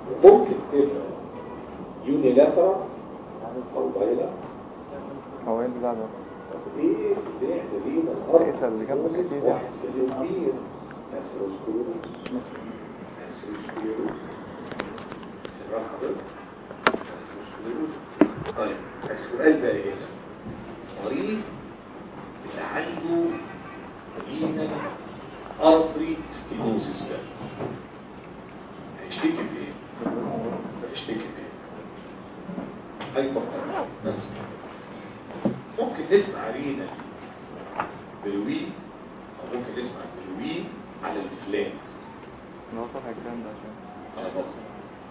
ممكن تبقى يونيلاترال او بايلاترال هو ايه اللي بعده ايه بنعمل لينا الارض الرئيسة اللي جنبك أكيد. واحد سليم كبير اسروسكلوروس اسروسكلوروس شغال حضرتك اسروسكلوروس طيب السؤال بقى هنا مريض اللي عنده لينا ارتري ستينوزيس ده هيشتكي بايه؟ هيشتكي بايه؟ هايبر بس ممكن نسمع رينا بلوين او ممكن نسمع بلوين على الفلان نوصل الكلام ده عشان على بطن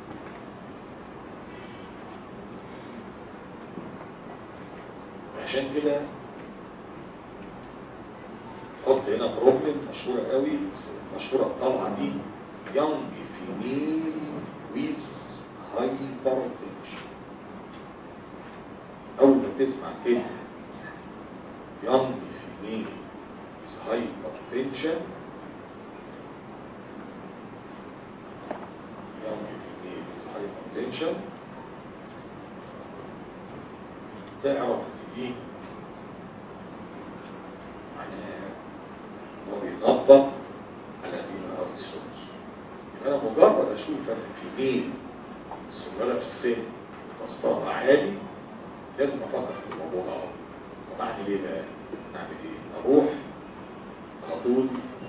عشان كده حط هنا بروبلم مشهورة قوي مشهورة الطلعة دي young female with hypertension أول ما تسمع كده young female with hypertension young female with hypertension تعرف ان دي معناها هو بينظم على دين الارض السدس انا مجرد اشوف انا في مين صغيره في السن مستوى عالي لازم افكر في الموضوع ده طب اعمل ايه بقى؟ اعمل ايه؟ اروح على طول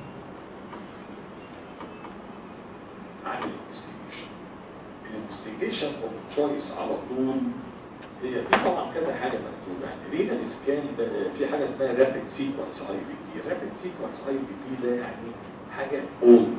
اعمل انفستيجيشن الانفستيجيشن اوف تشويس على طول هي في طبعا كذا حاجه مكتوبه يعني رينا الاسكان ده في حاجه اسمها رابيد سيكونس اي بي بي رابيد سيكونس اي بي بي ده يعني حاجه اولد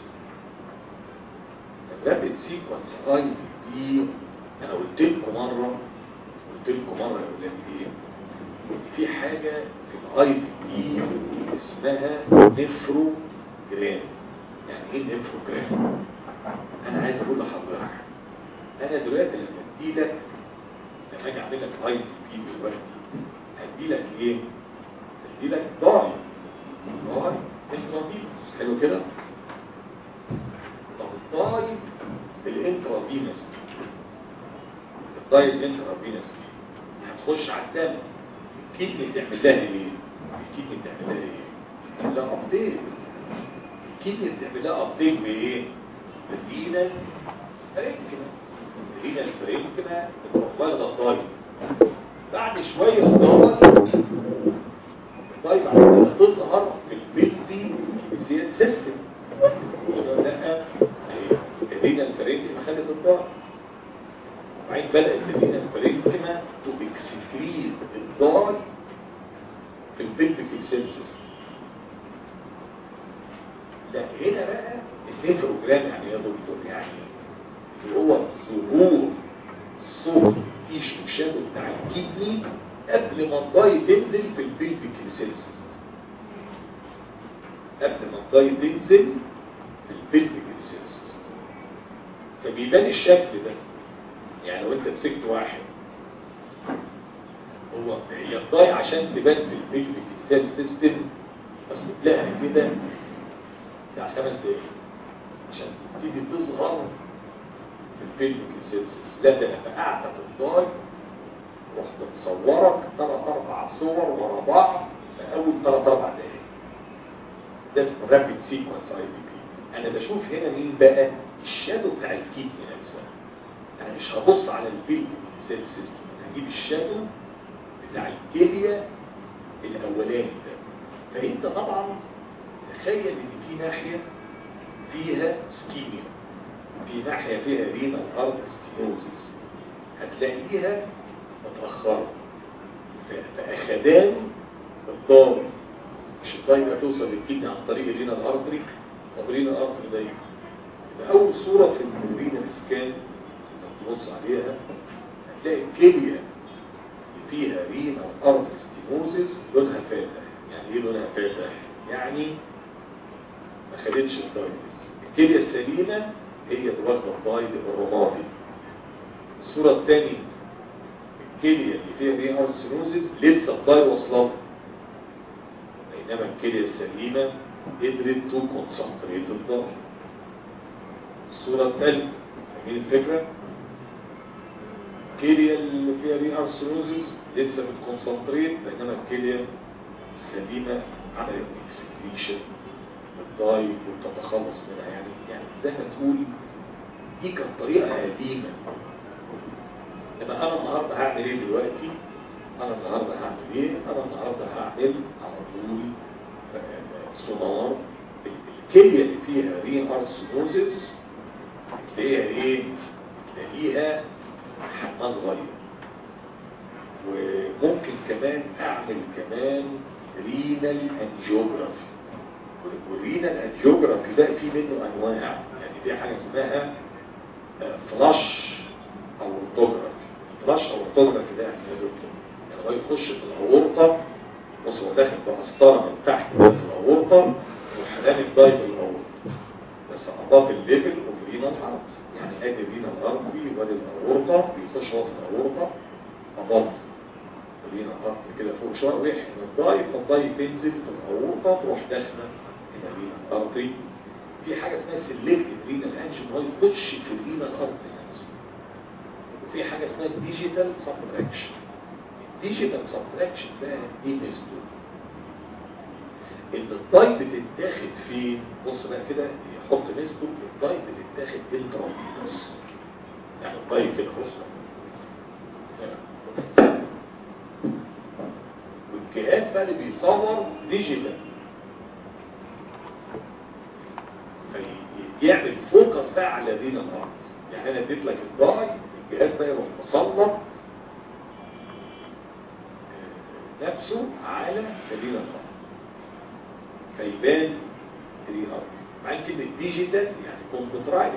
الرابيد سيكونس اي بي بي انا قلت لكم مره قلت لكم مره يا ولاد ايه إن في حاجه في الاي بي بي اسمها نفروجرام يعني ايه نفروجرام انا عايز اقول لحضرتك انا دلوقتي لما ادي لك لما اجي اعمل لك اي بي دلوقتي هدي لك ايه هدي لك ضاي ضاي انترافينوس حلو كده طب الضاي الانترافينوس الضاي الانترافينوس هتخش على الدم الكدني تعمل لها ايه الكدني تعمل لها ايه تعمل لها ابديت الكدني تعمل لها ابديت بايه بالرينا فرنكنا الرينا الفرنكنا بتروح الضاي بعد شوية الضاي الضاي بعد كده تظهر في البيلدي بزيادة سيستم يقول لا الرينا الفرنكنا خدت الضاي وبعدين بدأت الرينا الفرنكنا تكسكريت الضاي في البيلدي سيستم لا هنا بقى النيفروجرام يعني ايه يا دكتور يعني اللي هو ظهور صوت ايش الشادو بتاع الكدني قبل ما الضاي تنزل في البيلفيك سيلسز قبل ما الضاي تنزل في البيلفيك سيلسز فبيبان الشكل ده يعني لو انت مسكت واحد هو هي الضاي عشان تبان في البيلفيك سيل سيستم بس بتلاقيها كده بتاع خمس دقايق عشان تيجي تظهر في الفيلم كونسنسس لا ده انا فقعت في الضاي رحت مصورك ثلاث اربع صور ورا بعض في اول ثلاث اربع دقايق ده اسمه رابيد سيكونس اي بي بي انا بشوف هنا مين بقى الشادو بتاع الكيدني نفسها انا مش هبص على الفيلم سيل سيستم هجيب الشادو بتاع الكليه الاولاني ده فانت طبعا تخيل ان في ناحيه فيها سكيميا في ناحية فيها رينا الأرض ستينوزيس هتلاقيها متأخرة فأخدان الضار مش الضار هتوصل للكيدني عن طريق الرينا الأرضري طب رينا الأرضري ده يبقى أول صورة في الرينا الإسكان تبص عليها هتلاقي الكلية اللي فيها رينا الأرض ستينوزيس لونها فاتح يعني ايه لونها فاتح؟ يعني ما خدتش الدايبس الكلية السليمة هي اللي واخده الضايد الرمادي الصورة الثانية الكلية اللي فيها ري ارسينوزيس لسه الضايد واصله بينما الكلية السليمة قدرت تو كونسنتريت الضايد الصورة الثالثة فاهمين الفكرة؟ الكلية اللي فيها ري ارثروزز لسه بتكونسنتريت بينما الكلية السليمة عملت اكسكريشن بتضايق وبتتخلص منها يعني يعني زي ما تقول دي كانت طريقة قديمة انما انا النهارده هعمل ايه دلوقتي؟ انا النهارده هعمل ايه؟ انا النهارده هعمل على طول آه، سونار الكلية اللي فيها ري ارثروزز تلاقيها ايه؟ تلاقيها حجمها صغير وممكن كمان اعمل كمان رينال انجيوجرافي والرينال انجيوجرافي ده في منه انواع يعني في حاجه اسمها آه، فلاش او اورتوجرافي فلاش او اورتوجرافي ده يعني ايه يا دكتور؟ يعني هو يخش في الاورطه بص هو داخل بقسطره من تحت في الاورطه وحنان الدايب الاورطه بس اضاف الليفل والرينال ارض يعني ادي الرينال ارضي وادي الاورطه بيخش هو في الاورطه اضاف الرينال ارض كده فوق شويه ويحن الدايب فالدايب تنزل في الاورطه تروح داخله الى الرينال ارضي في حاجه اسمها سيلكتيف رينال انجن هو يخش في الرينال ارضي نفسه وفي حاجه اسمها ديجيتال سبتراكشن الديجيتال سبتراكشن ده ايه ميزته؟ ان الدايب بتتاخد فين بص بقى كده يحط نسبه الدايب بتتاخد انترافينوس يعني الدايب كده بص والجهاز بقى اللي بيصور ديجيتال فيعمل فوكس بقى على دينا الارض يعني انا اديت لك الداي الجهاز بقى يروح مسلط نفسه على مدينة الأرض فيبان دي أرض مع كلمة ديجيتال يعني كمبيوترايز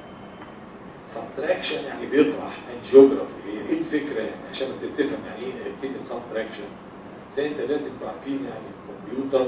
سبتراكشن يعني بيطرح انجيوجرافي ايه الفكرة يعني عشان تفهم يعني ايه كلمة سبتراكشن زي انت لازم تعرفين يعني الكمبيوتر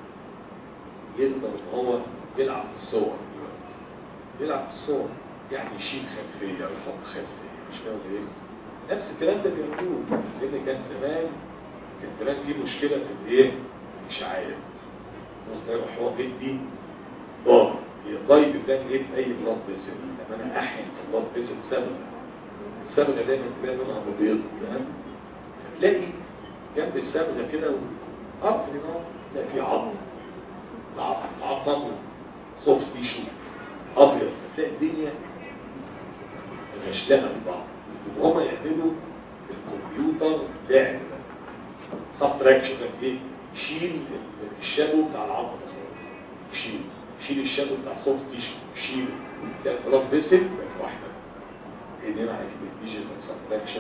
يقدر ان هو يلعب في الصور دلوقتي يلعب في الصور يعني يشيل خلفية او يحط خلفية مش فاهم ايه نفس الكلام ده بيعملوه لان كان زمان كان زمان في مشكلة في الايه الاشعاعات بص يروح هو بدي ضار الضايب ده ايه في اي بلاد فيسل لما انا احن في بلاد فيسل صبغه الصبغه دايما تلاقي لونها بيض تمام فتلاقي جنب الصبغه كده ارض هنا تلاقي في عظم العظم عظم صوف تيشو ابيض فتلاقي الدنيا مشلقه في بعض وهما يعملوا الكمبيوتر لعب سبتراكشن ايه شيل الشادو بتاع العظم شيل شيل الشادو بتاع الصوت تيشو شيل تلاقي البلاد فيسل بقت واحده هنا على كده ديجيتال سبتراكشن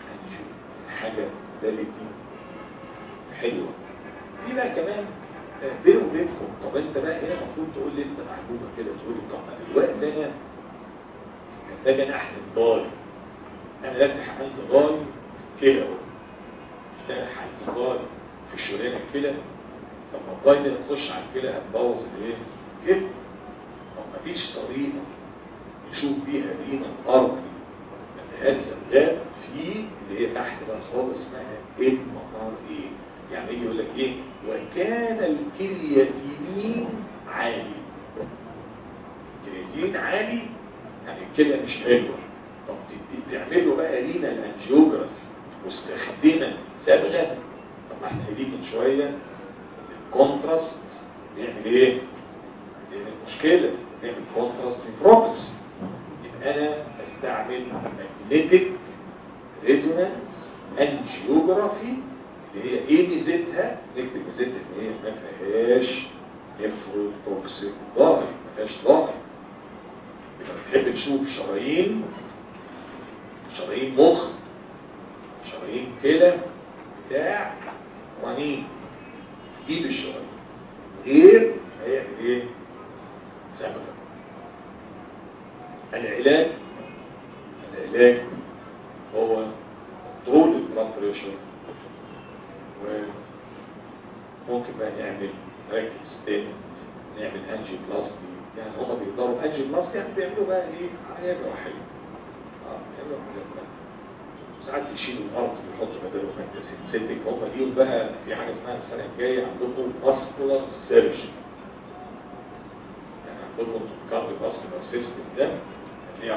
حاجه كواليتي حلوه في بقى كمان بيني وبينكم طب انت بقى هنا المفروض تقول لي انت معلومه كده تقول لي طب الوقت ده انا محتاج انا احقن ضاي انا لازم حقنت ضاي كده اهو اشتغل حقنت ضاي في الشريانه كده طب ما الضاي ده تخش على الكلى هتبوظ الايه كده طب مفيش طريقه نشوف بيها لينا الارض ما فيهاش سبغات في اللي هي تحت بقى خالص اسمها ام ار ايه يعني يجي يقول لك ايه وكان الكرياتينين عالي الكرياتينين عالي يعني الكليه مش حلوه طب تعملوا بقى لينا الانجيوجرافي مستخدما صبغه طب ما احنا قايلين من شويه الكونتراست بيعمل ايه؟ بيعمل مشكله بيعمل كونتراست نيفروبس يبقى انا استعمل ماجنتيك ريزونانس انجيوجرافي اللي هي ايه ميزتها نكتب ميزتها ان هي ما فيهاش نفروتوكسيك ضاغي ما فيهاش ضاغي يبقى بتحب تشوف شرايين شرايين مخ شرايين كلى بتاع رنين جيب الشرايين غير هيعمل ايه؟ سبب العلاج العلاج هو طول البلاد بريشر وممكن بقى نعمل ركب ستينت نعمل انجي بلاستي يعني هما بيقدروا انجي بلاستي يعني بيعملوا بقى ايه عمليه جراحيه اه بيعملوا عمليه جراحيه ساعات يشيلوا الارض ويحطوا بداله ماده سينسيتك هم ليهم بقى في حاجه اسمها السنه الجايه عندكم فاسكولار سيرجن يعني عندكم كارديو فاسكولار سيستم ده هتلاقيه عباره عن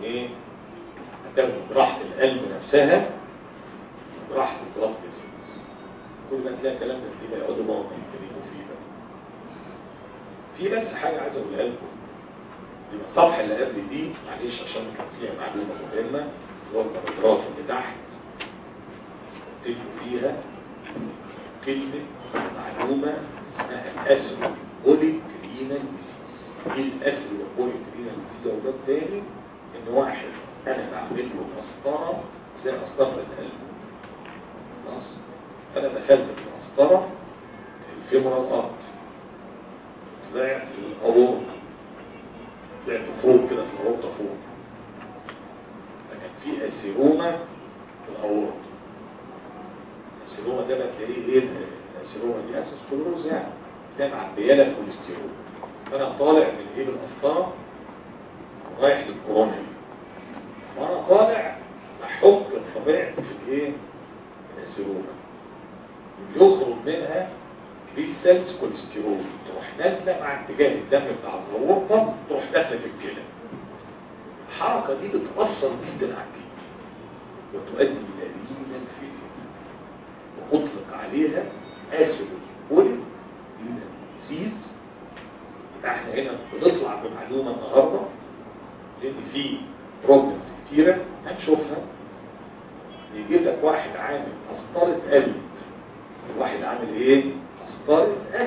ايه هتاخد جراحة القلب نفسها جراحة البلاد فيسلز كل ما تلاقي كلام ده كده يقعدوا بقى يتكلموا فيه بقى في بس حاجة عايز اقولها لكم يبقى الصفحة اللي قبل دي معلش عشان كان فيها معلومة مهمة اللي هو الباراجراف اللي تحت تكتبوا فيها كلمة معلومة اسمها الأسر بوليك رينال ديزيز ايه الأسر بوليك رينال ديزيز ده تاني ان واحد انا بعمل له قسطرة زي قسطرة القلب خلاص انا دخلت في القسطرة الفيمورال ارت طلعت الاورطة طلعت فوق كده في الاورطة فوق فكان في اسيروما في الاورطة الاسيروما ده بتلاقيه ايه الاسيروما دي اساس كلوروز يعني ده معبيه لك كوليسترول فانا طالع من ايه بالقسطره رايح للكورونري وانا طالع احك الطبيعي في الايه الاسيروما يخرج منها كريستالز كوليسترول تروح نازله مع اتجاه الدم بتاع الغورطه تروح داخله في الكلى الحركه دي بتاثر جدا على الكلى وتؤدي الى رينال فيلير وأطلق عليها آسف بولي سيز يبقى احنا هنا بنطلع بمعلومة النهاردة لأن في بروبلمز كتيرة هنشوفها يجيب لك واحد عامل قسطرة قلب واحد عامل ايه؟ قسطرة قلب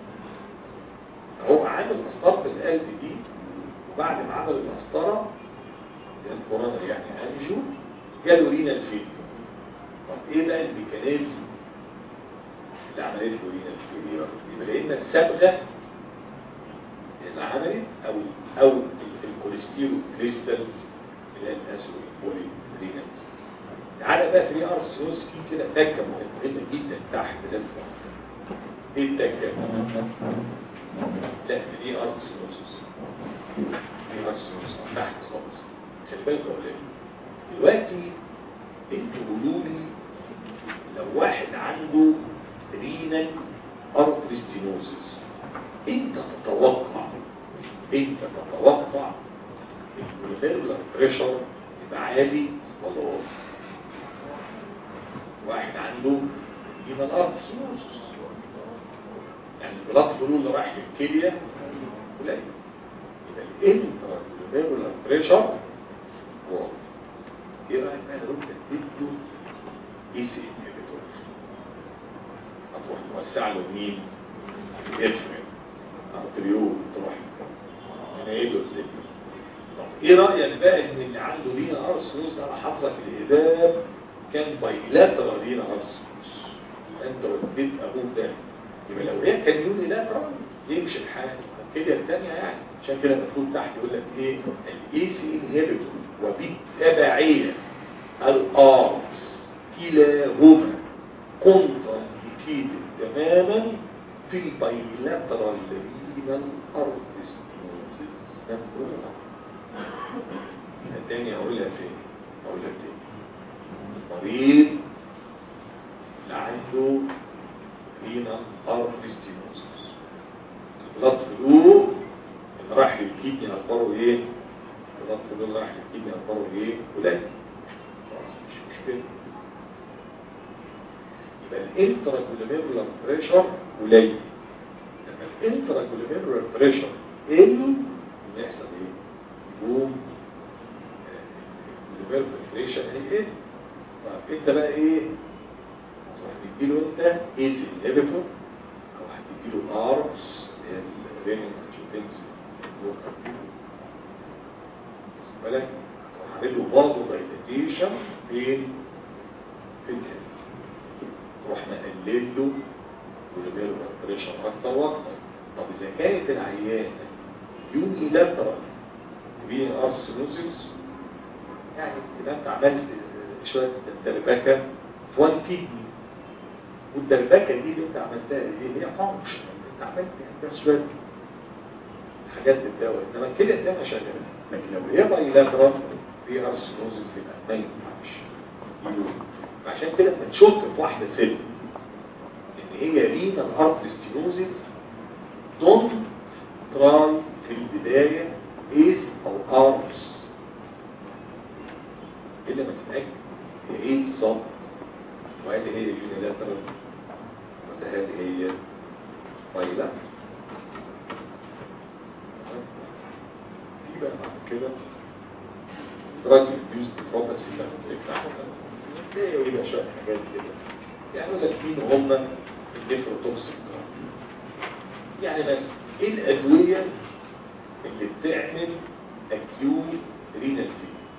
هو عامل قسطرة القلب دي وبعد ما عمل القسطرة الكورونا يعني انجو جاله رينال فيلير طب ايه بقى الميكانيزم اللي عملت له رينا الفيلير يبقى لان الصبغه اللي عملت او او الكوليسترول كريستالز اللي هي الاسود بولي رينالز تعالى بقى في ار سوسكي كده تكه مهمه جدا تحت لازم ايه التكه لا في دي ار سوسكي دي ار سوسكي تحت خالص خلي بالك يا ولاد دلوقتي انتوا قولوا لي لو واحد عنده رينال ارتريستينوزس انت تتوقع انت تتوقع البلد بريشر يبقى عالي ولا واطي واحد عنده رينال ارتريستينوزس يعني البلاد فلو اللي رايح للكليه قليل يبقى الانترا بريشر واطي ايه رايك بقى لو انت اديته اي سي انهبيتور هتروح موسع له مين افرم ارتريول تروح انا ايه له طب ايه رايك بقى ان اللي عنده لينا ارسنوس على حظك الهباب كان بايلاترال لينا ارسنوس انت وديت ابوك ده يبقى لو هي كان يوني لاترال يمشي الحال كده الثانيه يعني عشان كده مكتوب تحت يقول لك ايه الاي سي انهبيتور وبالتبعيه الارمز كلاهما كونترانديكيتد تماما في البايلاترال رينال ارتستينوزيس ممنوع الثانية اقولها فين اقولها فين المريض اللي عنده رينال ارتستينوزيس البلاد فلو اللي راح للكيدني اخباره ايه البلاد فلو اللي راح للكيدني اخباره ايه قليل مش مشكله يبقى الانترا كولوميرولار بريشر قليل لما الانترا كولوميرولار بريشر قل يحصل ايه؟ يقوم الكولوميرولار بريشر هيقل طب انت بقى ايه؟ تروح تديله انت ايز انهبيتور او هتديله ارمز اللي هي الرينين انجيوتنسي بالك تروح عامل له برضه دايليتيشن فين؟ في الكلى تروح مقلل له كولوميرولار بريشر اكتر واكتر طب اذا كانت العيانه يوني لاترال بين ارسنوزيس يعني اذا انت عملت شويه دربكه في وان كيدني والدربكه دي اللي انت عملتها دي هي فانكشن انت عملت بس شويه حاجات للدواء انما كده الدواء شغال لكن لو هي بايلاترال في ارسنوزيس يبقى ما ينفعش عشان كده لما تشك في واحده ست ان هي رينال ارتستينوزيس دونت تراي في البدايه ايس او ارمز الا ما تتاكد هي ايه بالظبط وهل هي يونيلاترال ولا هل هي بايلاترال في بقى بعد كده دراج ريديوس بروباسي بتاعت ايه يبقى شويه حاجات كده يعني يقول لك مين هم النيفروتوكسيك يعني مثلا ايه الادويه اللي بتعمل اكيوت رينال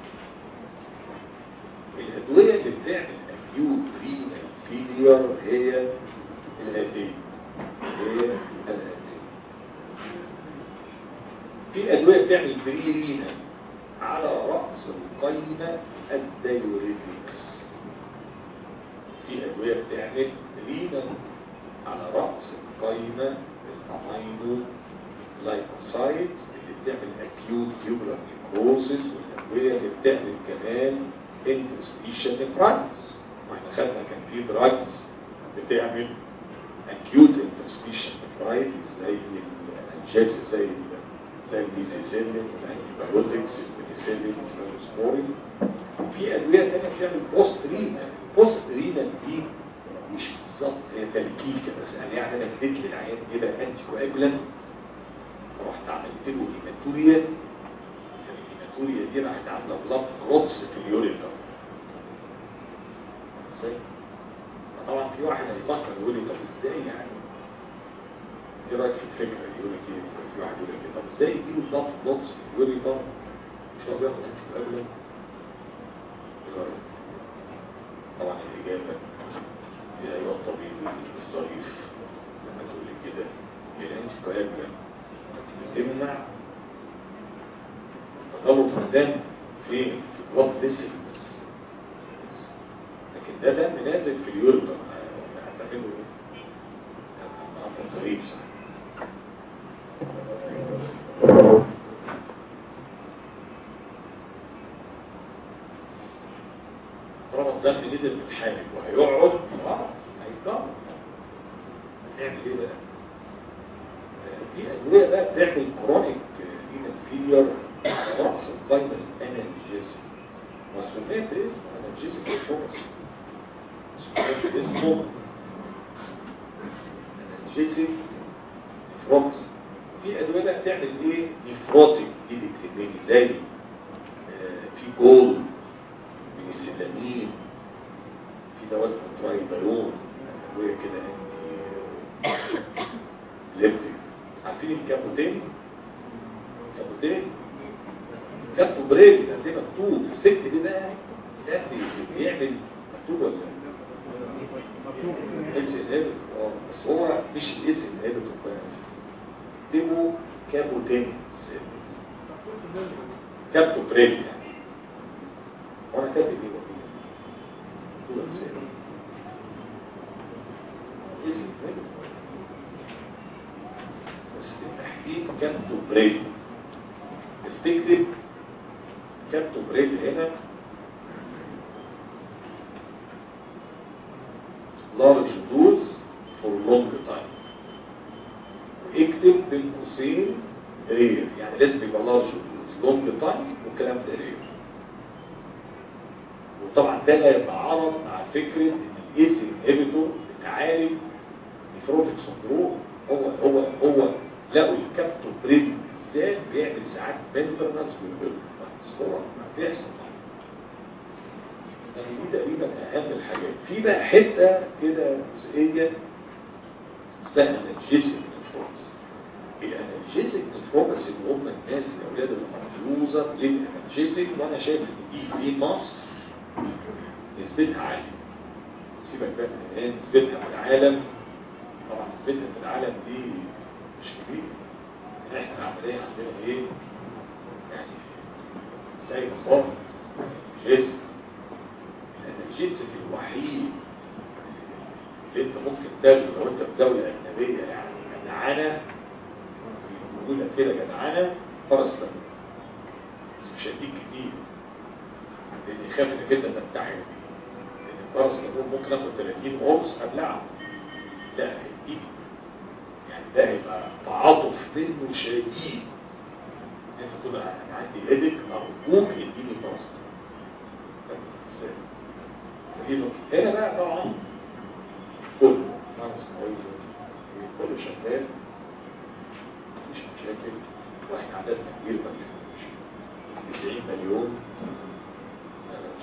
فيلير الادويه اللي بتعمل اكيوت رينال فيلير هي الاتيه هي الاتيه في ادويه بتعمل بري رينال على راس القايمه الدايوريتكس في ادويه بتعمل رينال على راس القايمه الامينو لايكوسايتس اللي بتعمل اكيوت تيوبولار نيكروزس والادويه اللي بتعمل كمان انترستيشن نيفرايتس واحنا خدنا كان في دراجز بتعمل اكيوت انترستيشن نيفرايتس زي الانجاسيف زي ال زي الميزيسيلين والانتيبيوتكس البنسلين والسبورين في ادويه تانية بتعمل بوست رينال بوست رينال دي مش بالظبط هي تلكيكه بس يعني يعني انا اديت للعيان يبقى انتي كواجولانت رحت عملت له هيماتوريا الهيماتوريا دي راحت عامله بلط روبس في اليوريتر ازاي؟ طبعا في واحد هيفكر يقول لي طب ازاي يعني ايه رايك في الفكره يقول لك ايه في واحد يقول لك إيه؟ طب ازاي يجيب البلط روبس في اليوريتر مش هو بياخد انتي كواجولانت ايه رايك؟ طبعا الاجابه يا ايها الطبيب الظريف لما تقول لي كده الانتي كواجولانت تمنع تطلق الدم فين؟ في البلاد فيسلز لكن ده دم نازل في اليوريتر هتعمله ايه؟ هتعمل غريب صح طالما الدم نزل في الحامل وهيقعد اه هيكبر هتعمل ايه بقى؟ في ادويه بقى بتعمل كرونيك رينال فيلير على راس القايمه الانالجيزي وسميت باسم انالجيزيك فوكس سميت اسمه انالجيزيك فوكس في ادويه بقى بتعمل ايه نيفروتيك دي بتهمني زي آه، في جول من السلامين في دواء اسمه ترايبالون ادويه كده انتي ليبتيك عارفين الكابوتين كابوتين كابتو بريد هتلاقيه مكتوب الست دي بقى ده بيعمل مكتوب ولا اس انهبيتور اه بس هو مش الاس انهبيتور بقى اكتبوا كابوتين كابتو بريد يعني وانا كاتب ايه بقى اس انهبيتور بس بالتحديد كابتو بريد استكتب كابتو بريد هنا large dose for long time اكتب بين قوسين رير يعني لازم يبقى large dose long time والكلام ده رير وطبعا ده لا يتعارض مع فكرة ان الايس انهبيتور بتعالج نيفروتيك سندروم هو هو هو لقوا الكابتو بريد بالذات بيعمل ساعات بندرنس والبندرنس هو ما بيحصل يعني دي تقريبا اهم الحاجات في بقى حته كده جزئيه اسمها انالجيسيك نيفروبس الانالجيسيك نيفروبس اللي هم الناس الاولاد المحفوظه للانالجيسيك وانا شايف ان دي في مصر نسبتها عاليه سيبك بقى من الان نسبتها في العالم طبعا نسبتها في العالم دي مش كبيره احنا العمليه عندنا ايه يعني سايبه خالص جسم الانالجيسيك الوحيد اللي انت ممكن تاخده لو انت في دوله اجنبيه يعني جدعانه بيقول لك كده جدعانه فرستان بس مش هديك كتير لان يخاف انك انت تنتحر لان الفرستان ممكن اخد 30 قرص ابلعه لا هديك يعني ده هيبقى تعاطف منه شديد انت تقول انا عندي هيدك ارجوك اديني فرصه ازاي دي نقطة. هنا بقى طبعا كله ناقص كله شغال مفيش مشاكل واحنا عددنا كبير ما بيفهمش 90 مليون لا لا مش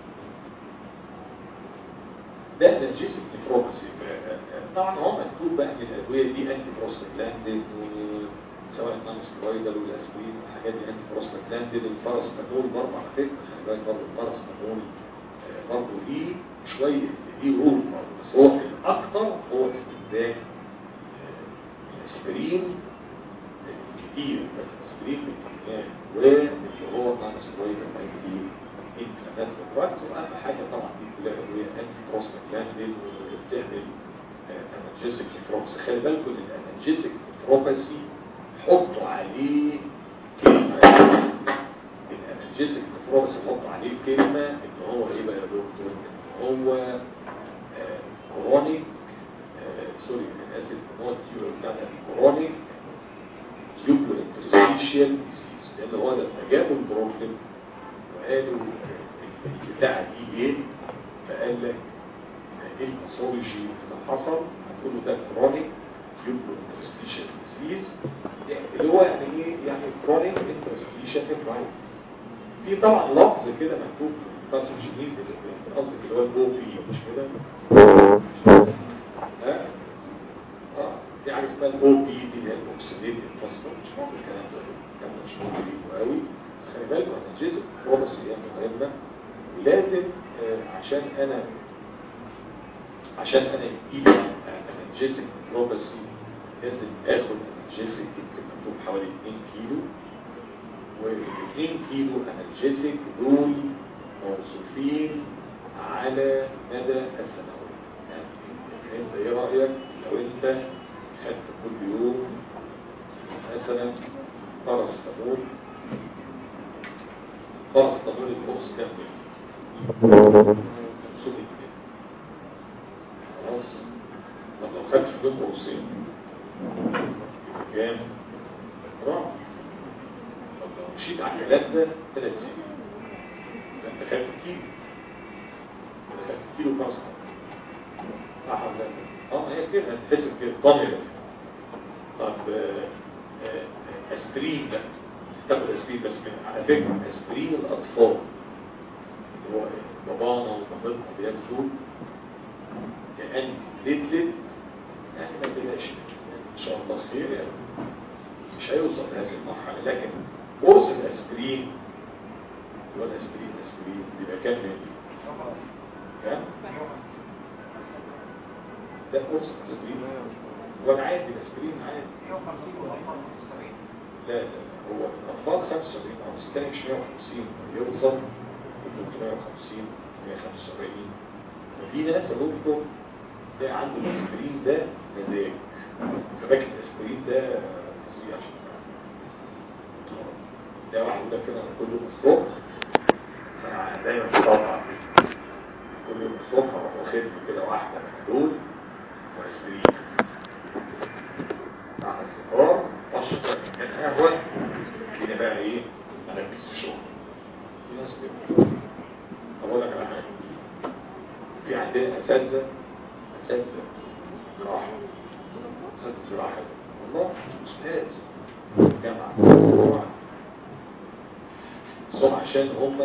ده انرجيسك نفروباسي طبعا هو مكتوب بقى ان الادويه دي انتي بروستاجلاندين سواء نون سترويدال والاسبرين والحاجات دي انتي بروستاجلاندين الباراسيتامول برضه على فكره خلي بالك برضه الباراسيتامول آه، برضه ليه شويه ليه رول برضه بس هو الاكثر هو استخدام آه، الاسبرين كتير بس الاسبرين بالكميات واللي هو نون سترويدال انتي انفلاماتوري دراجز واهم حاجه طبعا دي كلها ادويه انتي بروستاجلاندين وبتعمل انرجيسك نفروباسي خلي بالكم ان الانرجيسك نفروباسي حطوا عليه كلمه الانرجيسك نفروباسي حطوا عليه كلمه ان هو ايه بقى يا دكتور ان هو كرونيك سوري انا اسف ان هو التيوب بتاع كرونيك تيوبو انترستيشيال ديزيز لان هو لما جابوا البروبلم وقالوا البتاع دي ايه فقال لك ايه الباثولوجي اللي حصل هتقول له ده كرونيك تيوبو انترستيشيال ديزيز اللي هو يعني ايه يعني كرونيك انترستيشيال نفرايتس في طبعا لفظ كده مكتوب في الباثوجينيز قصدك اللي هو الاو بي مش كده ها اه دي حاجه اسمها الاو بي دي اللي هي الاوكسيديتيف فوسفور مش مهم الكلام ده الكلام ده مش مهم ليكوا قوي بس خلي بالكم ان الجزء بروبس هي مهمه ولازم آه عشان انا عشان انا يجيلي انرجيسك بروبسي لازم اخد انرجيسك يمكن مكتوب حوالي 2 كيلو وال 2 كيلو انرجيسك دول موصوفين على مدى السنوات يعني انت ايه رايك لو انت خدت كل يوم مثلا باراسيتامول باراسيتامول القرص كام ملي 500 ملي خلاص طب لو خدت في اليوم قرصين يبقى كام؟ راح طب لو مشيت على الكلام ده ثلاث سنين يبقى انت خدت كيلو انت خدت كيلو باراسيتامول صح ولا لا؟ اه هي كده هتحسب كده ضميرة طب آه، آه، اسبرين بقى تاخد اسبرين بس من على فكرة اسبرين الاطفال اللي هو بابانا ومامتنا بياخدوا كأنتي بليتلت يعني ما تبقاش يعني ان شاء الله خير يعني مش هيوصل لهذه المرحلة لكن قرص الاسبرين اللي هو الاسبرين الاسبرين بيبقى كام ملي؟ كام؟ ده قرص اسبرين هو العادي الاسبرين عادي لا لا هو الاطفال 75 او 60 مش 150 يوصل 350 175 ففي ناس اقول لكم ده عنده الاسبرين ده مزاج فباكي الاسبرين ده فظيع عشان ده واحد ده كده كل يوم الصبح بس انا دايما بطلع كل يوم الصبح اروح واخد كده واحده من دول واسبرين مع الفطار اشرب من قهوه هنا بقى ايه اركز في الشغل في ناس كده طب اقول لك على حاجه في عندنا اساتذه اساتذه جراحه اساتذه جراحه والله استاذ جامعه جراحه بس هم عشان هم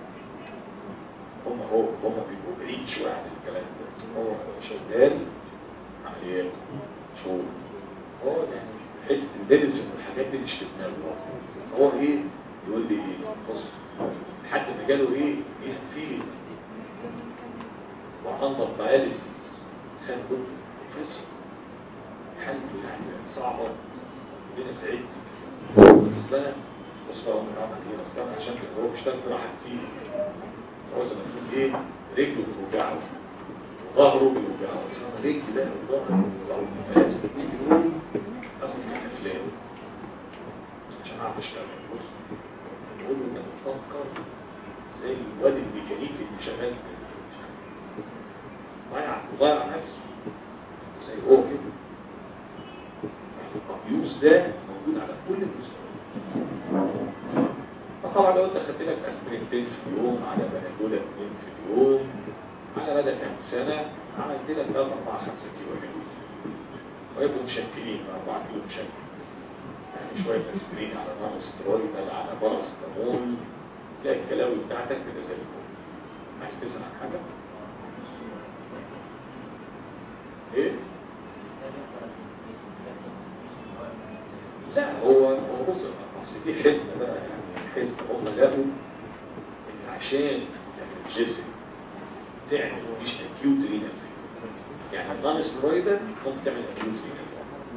هم هو هم بيبقوا بعيد شويه عن الكلام ده هو شغال عمليات شغل هو يعني حته الميديسن والحاجات دي مش في دماغه هو ايه يقول لي ايه بص لحد ما جاله ايه ايه في وعنبر بياليسيس خد دكتور بروفيسور حالته يعني صعبه ربنا سعيد بس انا بص بقى من عمل ايه بس انا عشان كده هو بيشتغل جراحه كتير هو زي ما تقول ايه رجله بتوجعه وظهره بيوجعه بس انا رجلي ده وظهري بيوجعه فلازم كل يوم اخد من افلام عشان اعرف اشتغل بص بقول له انت بتفكر زي الواد الميكانيكي اللي شغال في ضيع ضيع نفسه زي هو كده يعني الابيوز ده موجود على كل المستويات طبعا لو انت خدت لك اسبرينتين في اليوم على بنادولا اثنين في اليوم على مدى كام سنة عملت لك 3 4 5 كيلو حلوين ويبقوا مشكلين 4 كيلو مشكل يعني شوية اسبرين على نار سترويد على باراستامول تلاقي الكلاوي بتاعتك كده زي الفل عايز تسمع عن حاجة؟ ايه؟ لا هو هو بص اصل دي حزمه بقى يعني حزمه هم لقوا ان عشان الجسم تعمل مش اكيوت رينال يعني النون سترويدال ممكن تعمل اكيوت رينال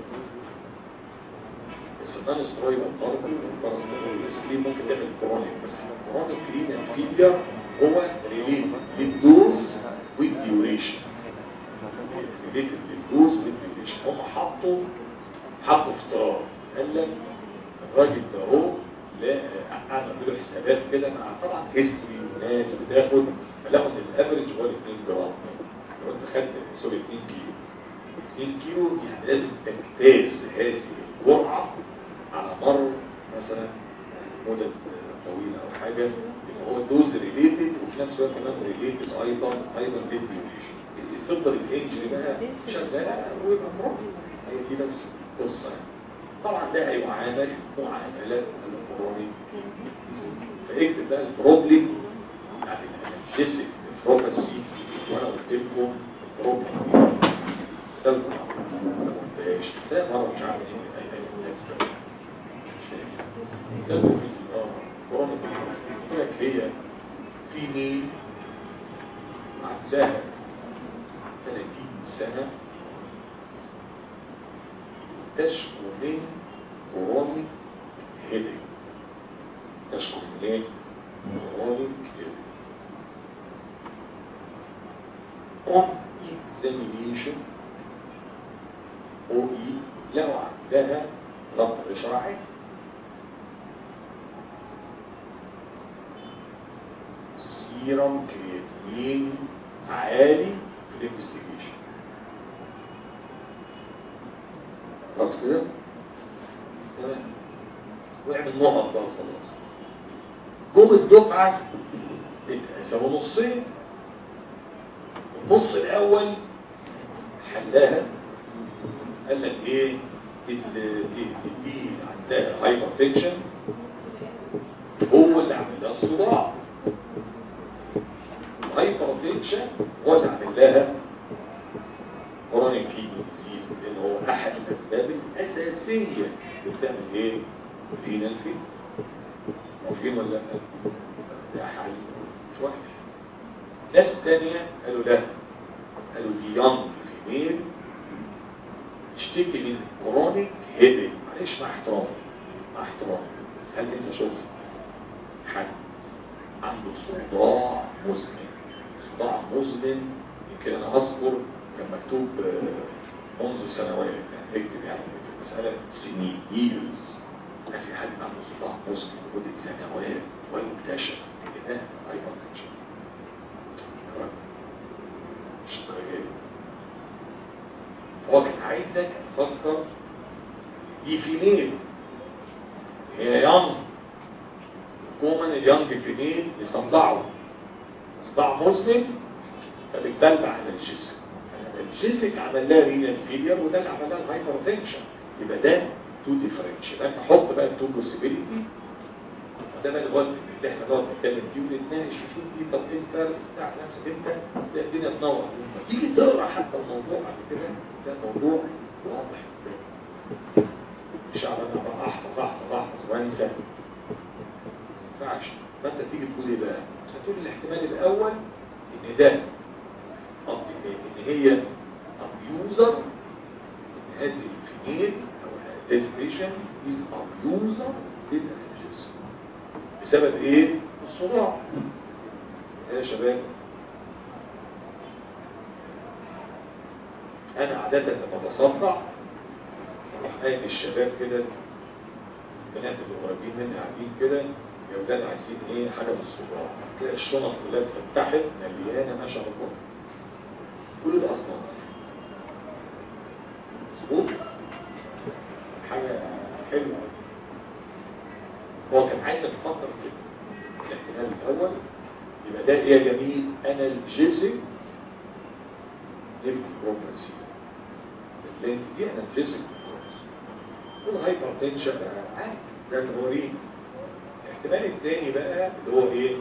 بس النون سترويدال برضه الباراسيتامول والاسبرين ممكن تعمل كرونيك بس الكرونيك رينال فيلير هو ريليت للدوز والديوريشن ريليت للدوز والديوريشن هم حطوا حطوا افتراض قال لك الراجل ده هو لا قعدوا له حسابات كده مع طبعا هيستوري وناس بتاخد فلقوا ان الافرج هو 2 جرام لو انت خدت سوري 2 كيلو 2 كيلو يعني لازم تجتاز هذه الجرعه على مر مثلا مدة طويلة أو حاجة يبقى هو دوز ريليتد وفي نفس الوقت كمان ريليتد أيضا أيضا للديوريشن تفضل الانجري بقى شغالة ويبقى مروح هي دي بس قصة يعني. طبعا ده هيعامل معاملات الكرونيك فاكتب بقى البروبلم يعني الجسم البروبسي وانا قلت لكم البروبلم ده البروبلم ده مرة مش عارف ايه اي اي ده الكرونيك هي في ميل عندها 30 سنة تشكو من كرونيك هيدك تشكو من ايه؟ كرونيك هيدك on examination او اي لو عندها ربط شرعي سيرم كرياتين عالي في الانفستيجيشن خلاص كده تمام واعمل نقط بقى خلاص جم الدفعه اتقسموا نصين النص الاول حلها قال لك ايه دي عندها هايبر تنشن هو اللي عامل لها الصداع الهايبر تنشن هو اللي عامل لها كرونيك كيدني ديزيز لان هو احد الاسباب الاساسيه اللي بتعمل ايه؟ رينال فيل موافقين ولا لا؟ ده حل مش وحش ناس تانية قالوا لا قالوا دي يونج فيميل تشتكي من كرونيك هيدك معلش مع احترامي مع احترامي هل انت شفت حد عنده صداع مزمن صداع مزمن يمكن انا اذكر كان مكتوب منذ سنوات يعني اكتب يعني في المسألة سنين years كان في حد عنده صداع مزمن لمدة سنوات ويكتشف ان ده هايبر تنشن مش درجات هو كان عايزك تفكر دي فيميل هي يانج كومن اليانج فيميل يصدعوا صداع مسلم فبتدلع على الجسم الجسك عمل لها رينال فيلير وده اللي عمل لها الهايبر تنشن يبقى ده تو ديفرنشال انت حط بقى التو بوسيبيليتي ده بقى الوقت اللي احنا نقعد نتكلم فيه ونتناقش فيه دي طب ايه الفرق بتاع نفسك انت تلاقي الدنيا تنور تيجي تقرا حتى الموضوع بعد كده ده موضوع واضح مش على انا بقى احفظ احفظ احفظ وانسى ما ينفعش فانت تيجي تقول ايه بقى؟ هتقول الاحتمال الاول ان ده ان هي ابيوزر ان هذه الفيميل او this patient is abuser للانالجيزم بسبب ايه؟ الصداع يا شباب انا عادة لما بصدع اروح قايل للشباب كده البنات اللي قريبين مني قاعدين كده يا ولاد عايزين ايه حاجه من الصداع تلاقي الشنط كلها اتفتحت مليانه ما شاء الله كل الاصناف مظبوط حاجه حلوه هو كان عايز يفكر كده الاحتمال الاول يبقى ده ايه يا جميل انالجيزك للبروبرسي اللينت دي انالجيزك والهايبر تنشن عادي ده تمارين الاحتمال الثاني بقى اللي هو ايه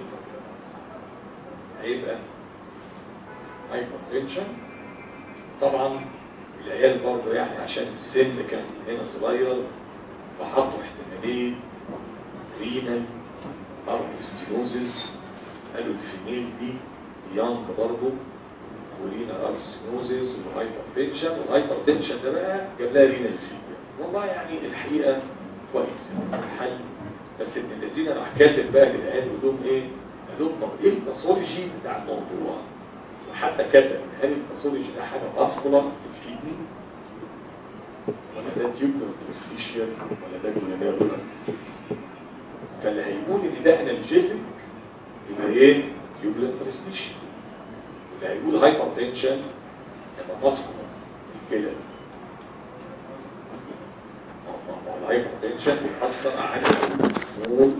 هيبقى هايبر تنشن طبعا العيال برضه يعني عشان السن كان هنا صغير فحطوا احتمالين رينال ارثستينوزز قالوا الفيميل دي يانج برضه ورينا ارثستينوزز وهايبر تنشن والهايبر تنشن ده بقى جاب لها رينال فيبر والله يعني الحقيقه كويس الحل بس ابن الذين راح كاتب بقى للعيال يقول لهم ايه؟ قال لهم طب ايه الباثولوجي بتاع الموضوع؟ وحتى كتب هل الباثولوجي ده حاجه ماسكولار في الكيدني؟ ولا ده تيوبر ترانسليشن ولا ده جلونيرولار فاللي هيقول ان ده انالجيزك يبقى ايه؟ تيوبر ترانسليشن واللي هيقول هايبر تنشن يبقى ماسكولار الكلى الهايبر تنشن بيأثر على النور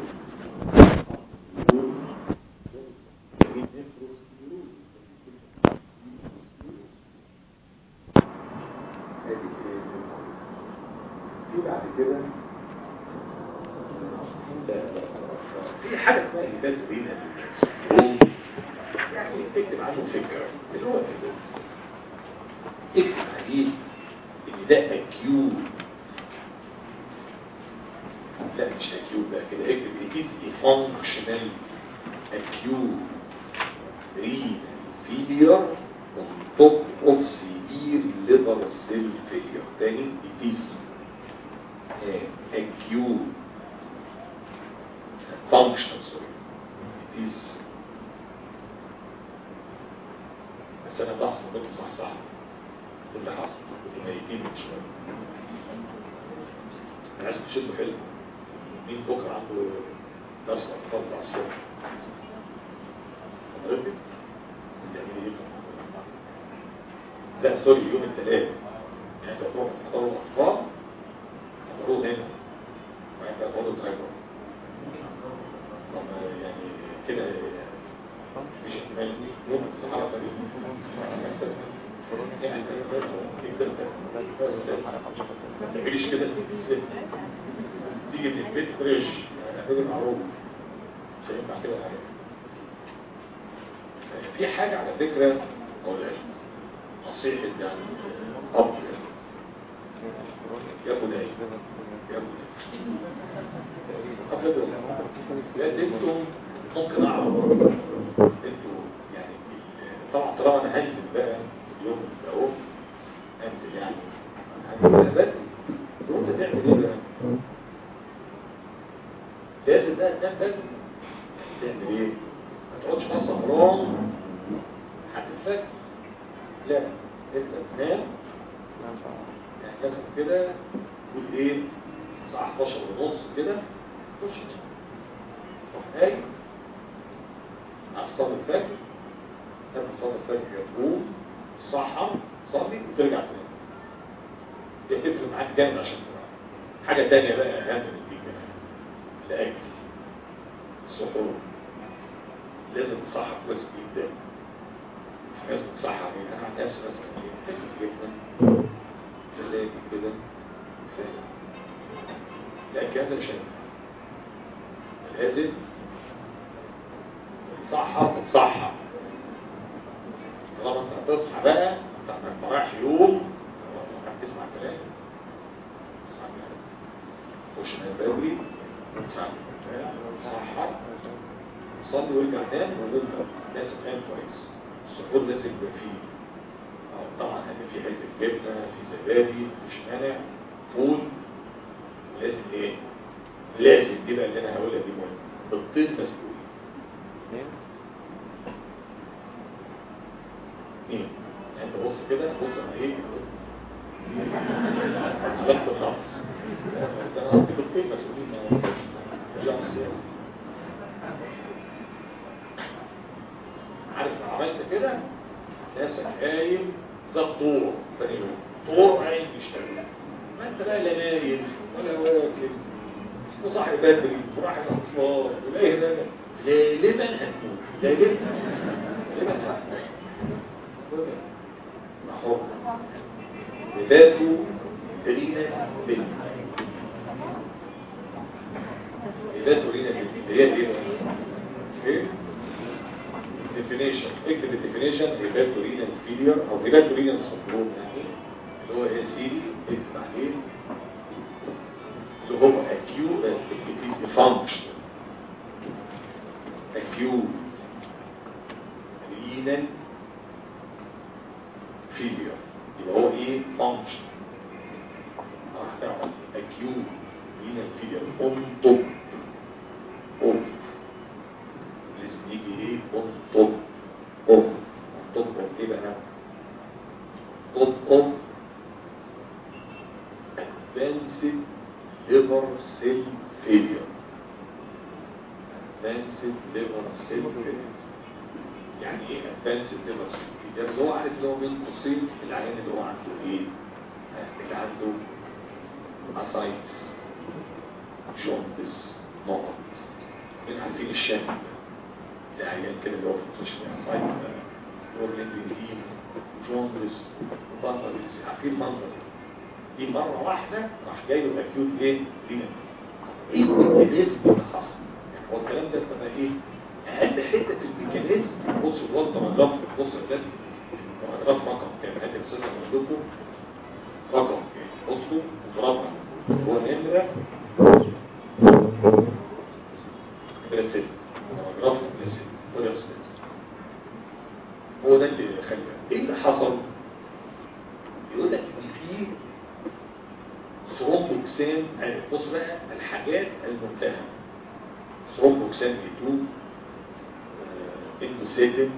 في بعد كده في حاجة اسمها إيباد رينا يعني تكتب عنه فكرة اللي هو كده اكتب عليه ان ده اكيوت لا مش اكيوت بقى كده اكتب it is a functional acute renal failure on top of severe liver cell failure تاني it is an acute functional sorry it is بس انا بحث كنت صح صح اللي حصل كنت ميتين من شويه انا عايز تشده حلو مين بكره عنده درس اطفال بتاع الصبح حضرتك بتعملي ايه لا سوري يوم الثلاث يعني انت تروح تحضروا اطفال تحضروا هنا وبعدين بقى تقعدوا تراجعوا طب يعني كده مفيش احتمال يوم الحركه دي يعني بس تقدر بس ما تعمليش كده تيجي من البيت فريش هتيجي معروف مش هينفع كده حاجه في حاجه على فكره اقولها نصيحه يعني اب ياخد ايه ياخد ابدا لا انتوا ممكن اعرف انتوا يعني طبعا طالما انا هنزل بقى اليوم ده اهو انزل يعني هنزل بدري وانت تعمل ايه بقى؟ لازم بقى تنام بدري تعمل ايه؟ ما تقعدش بقى سهران لحد الفجر لا انت تنام يعني مثلا كده تقول ايه؟ الساعة 11 ونص كده تخش تنام تروح نايم على صلاة الفجر تبقى صلاة الفجر تقوم تصحى تصلي وترجع تنام دي هتفرق معاك جامد عشان تنام حاجة تانية بقى أهم من دي كمان الأكل السحور لازم تصحى كويس جدا مش لازم تصحى يعني أنا عن نفسي مثلا إيه تاكل جبنة تلاقي كده فاهم لا الكلام ده مش هينفع لازم تصحى تتصحى طالما انت هتصحى بقى انت رايح يوم هتسمع كلام تسمع كلام خش نام بدري تسمع كلام صحى صلي وارجع نام ونبدا لازم تنام كويس السحور لازم يبقى فيه طبعا هيبقى في حته جبنه في زبادي مش مانع فول لازم ايه لازم دي بقى اللي انا هقولها دي مهمه الطين مسؤول مين يعني انت بص كده بص انا ايه عملت النص انا قصدي بالطين مسؤولين عارف لو عملت كده نفسك قايم زي الطور ثاني يوم طور قايم يشتغل ما انت بقى لا نايم ولا واكل وصاحي بدري وراح الاطفال ولا هنا غالبا هتموت غالبا غالبا هتموت محور هباتو رينا بنت هباتو رينا بنت هي ايه ايه definition اكتب الديفينيشن هباتو رينا فيلير او هباتو رينا سندروم يعني اللي هو ايه سيدي اكتب عليه اللي هو acute it is a function acute renal failure يبقى هو ايه function هتعمل acute renal failure انطب انطب لازم يجي ايه انطب انطب انطب ايه بقى انطب advanced liver cell failure advanced liver cell failure يعني ايه advanced liver cell failure اللي هو عارف اللي هو بين قوسين العيان اللي هو عنده ايه اللي عنده اسايتس جوندس نقط من عارفين الشام ده عيان كده اللي هو في المستشفى اسايتس هو بلندين جوندس بطل عارفين المنظر ده دي مرة واحدة راح جاي له اكيوت ايه رينا ايه الميكانيزم اللي حصل يعني هو الكلام ده بقى ايه اقل حته في الميكانيزم بص الوضع باراجراف بص ده باراجراف رقم كام هات الصفه من لكم رقم كام بصوا مربع هو نمره نمره 6 باراجراف نمره 6 خد يا استاذ هو ده اللي خلي ايه اللي حصل يقول لك ان في ثرومبوكسان بص بقى الحاجات المتهمه ثرومبوكسان اي 2 اندوسيتين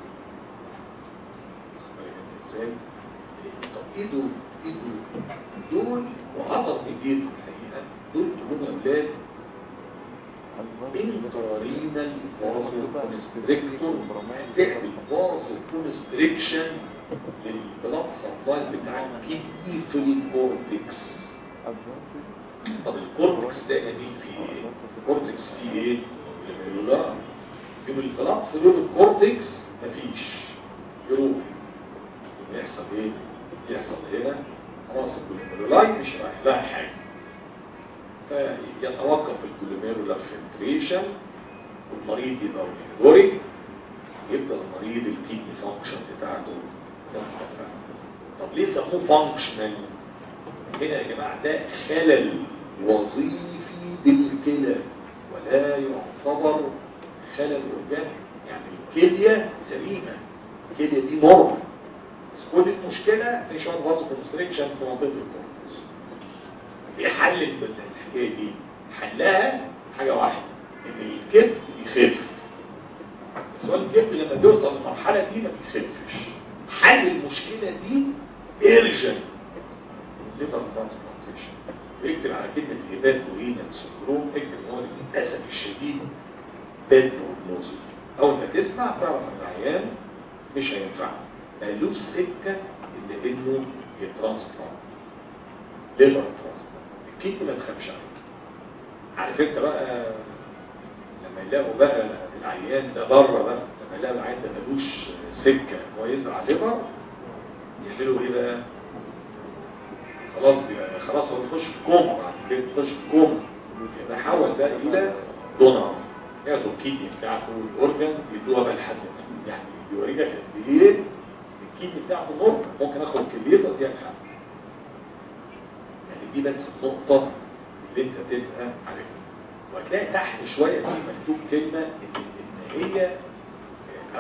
طب ايه دول ايه دول دول وحصل كتير في الحقيقه دول هم اولاد انترارينال فازو كونستريكتور تعمل فازو كونستريكشن للبلاد سبلاي بتاع الكدني في الكورتكس طب الكورتكس ده مين فيه ايه الكورتكس فيه ايه لا يوم البلاد في لون الكورتكس مفيش يروح يحصل ايه يحصل هنا خلاص الكولوميرولاي مش رايح لها حاجه فيتوقف الكولوميرولا فلتريشن والمريض يبقى اوريك يبدا المريض الكيدني فانكشن بتاعته ترتفع طب ليه سموه فانكشنال هنا يا جماعه ده خلل وظيفي بالكلى ولا يعتبر خلل اورجاني يعني الكليه سليمه الكليه دي نورمال بس كل المشكله في شويه فازو كونستريكشن في منطقه الكورتكس في حل الحكايه دي حلها حاجه واحده ان الكبد يخف بس هو الكبد لما بيوصل للمرحله دي ما بيخفش حل المشكله دي ارجن ليفر ترانسبلانتيشن اكتب على كلمه هبات ورينا سندروم اكتب ان هو للاسف الشديد باد بروجنوزيس اول ما تسمع تعرف ان العيان مش هينفع مالوش سكه الا انه يترانسبلانت ليفر ترانسبلانت اكيد ما تخافش عليه عارف انت بقى لما يلاقوا بقى العيان ده بره بقى لما يلاقوا العيان ده ملوش سكه هو يزرع ليفر يعملوا ايه بقى خلاص بقى خلاص هو بيخش في كوما بعد كده بيخش في كوما يبقى حول بقى الى دونر ياخدوا الكيدني بتاعته والاورجن يدوها بقى لحد يعني بيوريك قد ايه الكيدني بتاعته نور ممكن اخد كليته دي الحد يعني دي بس النقطه اللي انت تبقى عارفها وهتلاقي تحت شويه دي مكتوب كلمه ان ان هي أو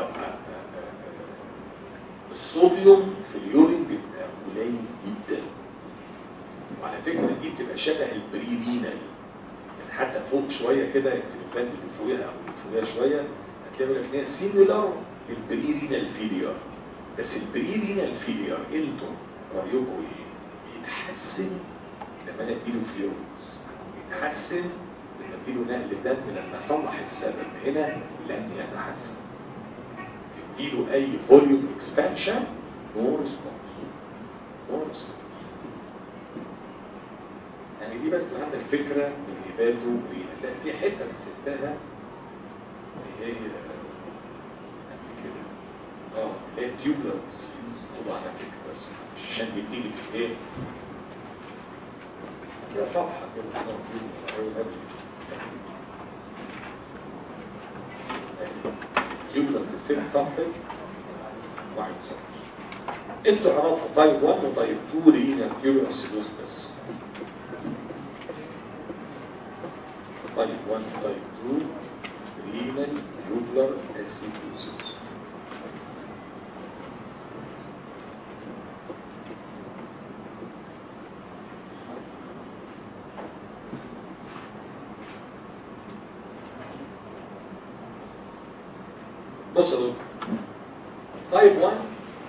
الصوديوم في اليورين بيبقى قليل جدا وعلى فكرة دي بتبقى شبه البريمينال يعني حتى فوق شوية كده في البند اللي فوقها أو اللي فوقها شوية هتلاقي لك ان هي سيميلر للبريمينال فيلير بس البريمينال فيلير انتم رأيكم ايه؟ يتحسن لما انا اديله فلويدز يتحسن لما اديله نقل دم لما اصلح السبب هنا لن يتحسن تديله اي فوليوم اكسبانشن نو ريسبونس نو ريسبونس يعني دي بس عندك فكرة من هباته ورينا لا في حتة نسيتها هي كده اه هي تيوبلر طبعا على فكره بس عشان بتيجي في ايه ده صفحه كده اسمها تيوبلر أو هذه. تيوبلر في الست صفحه واحد صفحه انتوا عرفتوا طيب 1 وطيب 2 رينا تيوبلر سيدوس بس طيب 1 طيب 2 رينال تيوبلر اسيدوسيس بص يا دكتور طيب 1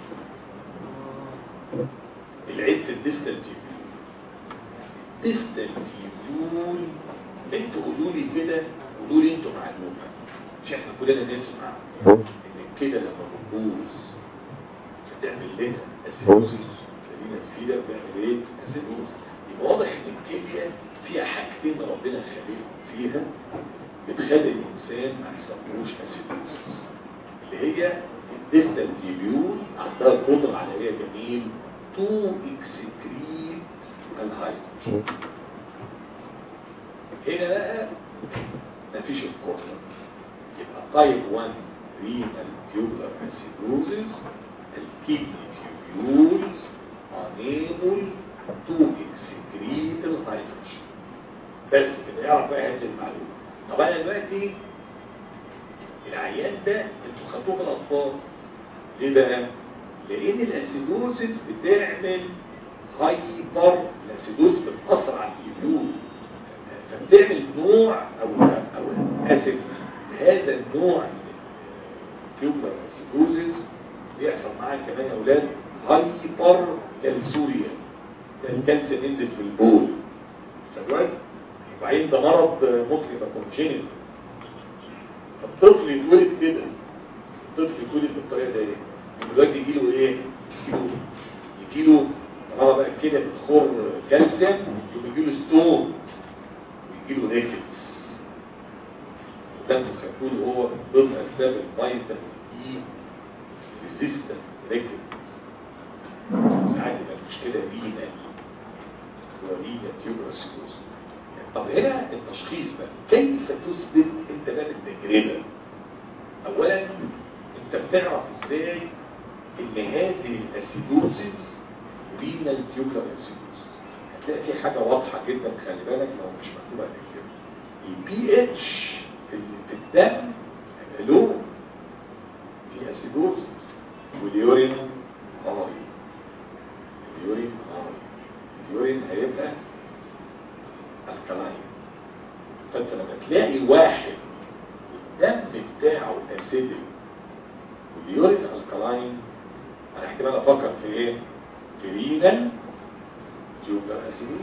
العيد في الديستال تيبيول ديستال تيبيول انتوا قولوا لي كده قولوا لي انتوا معلومه مش احنا كلنا نسمع ان كده لما بتبوظ بتعمل لنا اسيدوزيس خلينا فيها بيعمل ايه اسيدوز يبقى واضح ان الكيمياء فيها حاجتين ربنا خلقهم فيها بتخلي الانسان ما يحصلوش اسيدوزيس اللي هي الديستال تيبيول عندها القدره على ايه يا جميل تو اكسكريت الهيدروجين هنا بقى مفيش القدره يبقى تايب 1 رينال تيوبلر اسيدوزيس الكيدني تيوبيولز unable to excrete الهيدروجين بس كده يعرف بقى هذه المعلومه طب انا دلوقتي العيان ده انتوا خدوه في الاطفال ليه بقى لان الاسيدوزيس بتعمل هايبر الاسيدوز بتاثر على التيبيول فبتعمل نوع او او اسف هذا النوع من التيوبلر اسيدوزيس بيحصل معاه كمان يا اولاد هايبر كالسوريا الكالسيوم ينزل في البول فالواد وبعدين ده مرض ممكن يبقى كونجينيت فالطفل يتولد كده الطفل يتولد بالطريقه دي الواد يجي له ايه يجي له يجي له طالما بقى كده بتخر كالسيوم يجي له ستون ويجي له ريكتس ده انتوا خدتوه هو من ضمن اسباب الفيتامين اي ريزيستنت ريكتس ساعات يبقى المشكله رينا هو رينا تيوبرسكوز طب هنا التشخيص بقى كيف تثبت انت بقى بالتجربه اولا انت بتعرف ازاي ان هذه الاسيدوزيس رينال تيوبلر اسيدوزيس هتلاقي في حاجه واضحه جدا خلي بالك لو مش مكتوبه هتكتبها البي اتش في في الدم هيبقى له في اسيدوزيس واليورين هاي اليورين هاي اليورين هيبقى الكلاين فانت لما تلاقي واحد الدم بتاعه اسيدك واليورين الكلاين انا احتمال افكر في ايه في رينال تيوبر اسيدك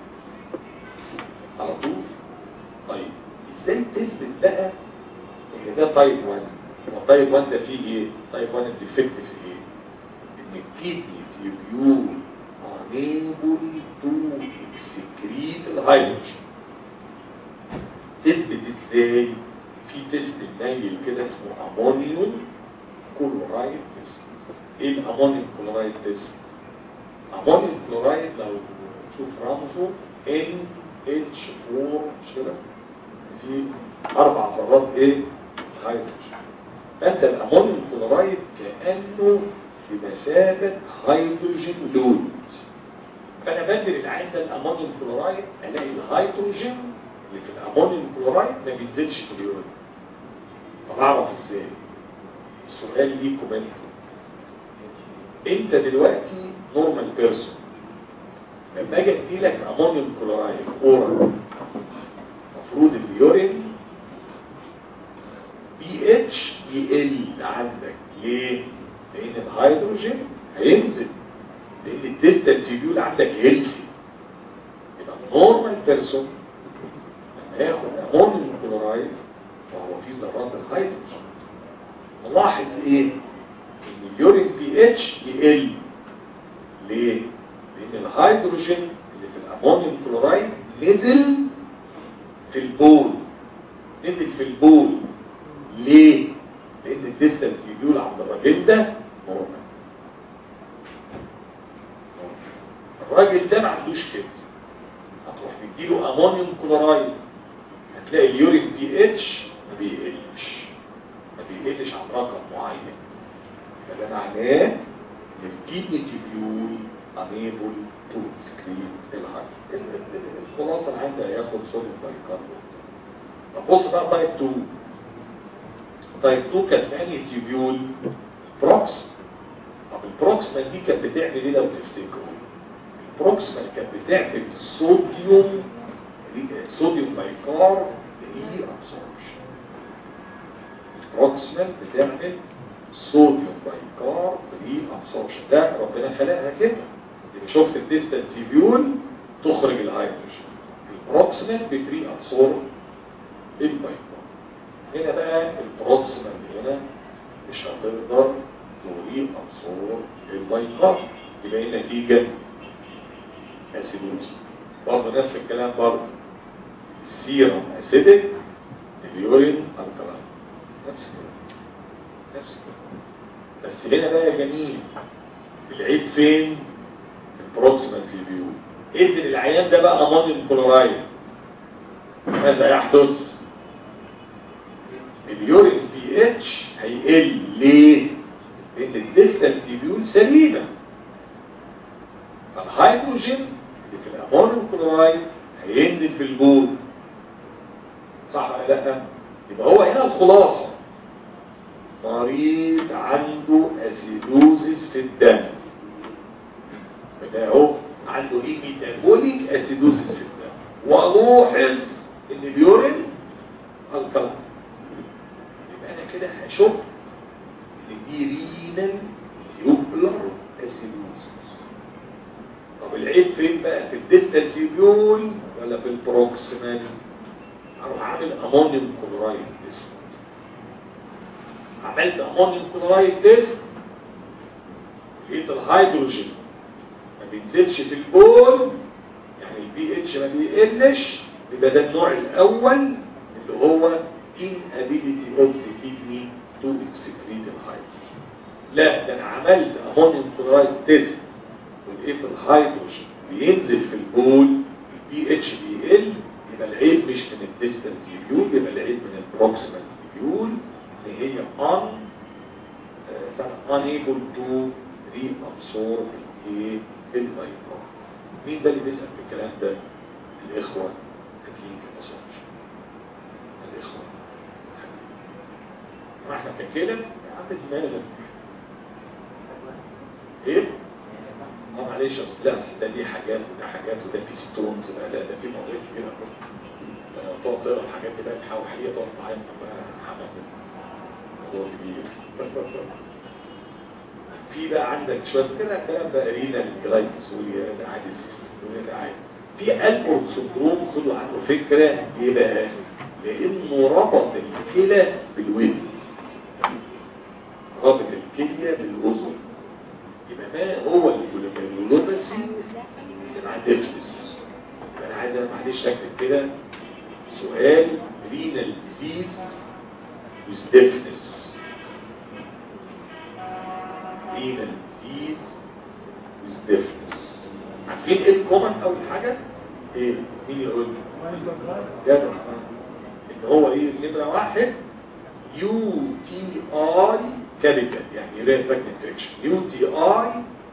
على طول طيب ازاي تثبت بقى ان ده تايب 1 هو تايب 1 ده فيه ايه تايب 1 الديفكت في ايه ان الكيدني تيوبيول unable to excrete الهيدروجين تثبت ازاي في تيست نايل كده اسمه امونيوم كلورايد تيست ايه الامونيوم كلورايد تيست امونيوم كلورايد لو تشوف رمزه ان اتش 4 مش كده في اربع ذرات ايه هيدروجين فانت الامونيوم كلورايد كانه بمثابه هيدروجين لود فانا بدل العين ده الامونيوم كلورايد الاقي الهيدروجين اللي في الامونيوم كلورايد ما بينزلش في اليورين طب اعرف ازاي السؤال ليكم انتوا انت دلوقتي نورمال بيرسون لما اجي ادي لك امونيوم كلورايد اورال المفروض اليورين بي اتش يقل عندك ليه؟ لان الهيدروجين هينزل لان الديستال تيبيول عندك هيلثي يبقى نورمال بيرسون لما ياخد امونيوم كلورايد وهو في ذرات الهيدروجين نلاحظ ايه ان اليورين بي اتش يقل ليه لان الهيدروجين اللي في الامونيوم كلورايد نزل في البول نزل في البول ليه؟ لان الديستال تيبيول عند الراجل ده نورمال الراجل ده ما عندوش كده هتروح تديله امونيوم كلورايد هتلاقي اليورين بي اتش ما بيقلش ما بيقلش عن رقم معين فده معناه ان الكيدني تيبيول unable to excrete الهاي الخلاصه اللي عندها ياخد صوديوم بايكاربونات طب بص بقى تايب 2 تايب 2 كانت انهي تيبيول بروكس طب البروكسما دي كانت بتعمل ايه لو تفتكروا البروكسما كانت بتعمل صوديوم صوديوم بايكار ري ابسوربشن البروكسما بتعمل صوديوم بايكار ري ابسوربشن ده ربنا خلقها كده يبقى شفت الديستال تيبيول تخرج الهيدروجين البروكسما بتري ابسورب البايكار هنا بقى البروكسما اللي هنا مش هتقدر تري ابسورب البايكار يبقى ايه النتيجه اسيدوز برضه نفس الكلام برضه السيرم اسيدك اليورين الكلام نفس الكلام نفس الكلام بس هنا بقى يا جميل العيب فين البروكسيمال تيبيول ادي العيان ده بقى امونيوم كلورايد ماذا يحدث اليورين بي اتش هيقل ليه لان الديستال تيبيول سليمه فالهيدروجين اللي في الامونيوم كلورايد هينزل في البول صح ولا لا يبقى هو هنا الخلاصه مريض عنده اسيدوزيس في الدم ده اهو عنده ايه ميتابوليك اسيدوزيس في الدم والاحظ ان اليورين الكلام يبقى انا كده هشوف ان دي رينال يوبلر اسيدوزيس طب العيب فين بقى في الديستال تيبيول ولا في البروكسيمال اروح عامل امونيوم كلورايد تيست عملت امونيوم كلورايد تيست لقيت الهيدروجين ما بينزلش في البول يعني البي اتش ما بيقلش يبقى ده النوع الاول اللي هو inability of the kidney to excrete الهيدروجين لا ده انا عملت امونيوم كلورايد تيست ولقيت الهيدروجين بينزل في البول البي اتش بيقل يبقى العيب مش من الديستال تيبيول يبقى العيب من البروكسيمال تيبيول اللي هي on uh, unable to reabsorb ايه الفيبرون مين ده اللي بيسأل في الكلام ده الإخوة أكيد الأصابش الإخوة ما احنا كان كده يا عم دماغك ايه؟ اه معلش اصل لا اصل ده دي حاجات وده حاجات وده في ستونز بقى لا ده في مواضيع كبيره تقعد تقرا الحاجات دي بقى تحاول حقيقه تقعد معايا بقى حمام موضوع كبير في بقى عندك شويه كده كلام بقى رينا الجلايكوزوليا ده عادي السيستم ده عادي في البورت سندروم خدوا عنه فكره ايه بقى؟ لانه ربط الكلى بالودن ربط الكليه بالاذن يبقى ما هو الجلوميرولوباسي اللي مع ديفنس يبقى انا عايز انا معلش اكتب كده سؤال رينال ديزيز with deafness renal disease with deafness عارفين ايه الكومن اول حاجة ايه مين يقول جدع ان هو ايه نمرة واحد يو تي اي كابيتال يعني يورين تراكت انفكشن يو تي اي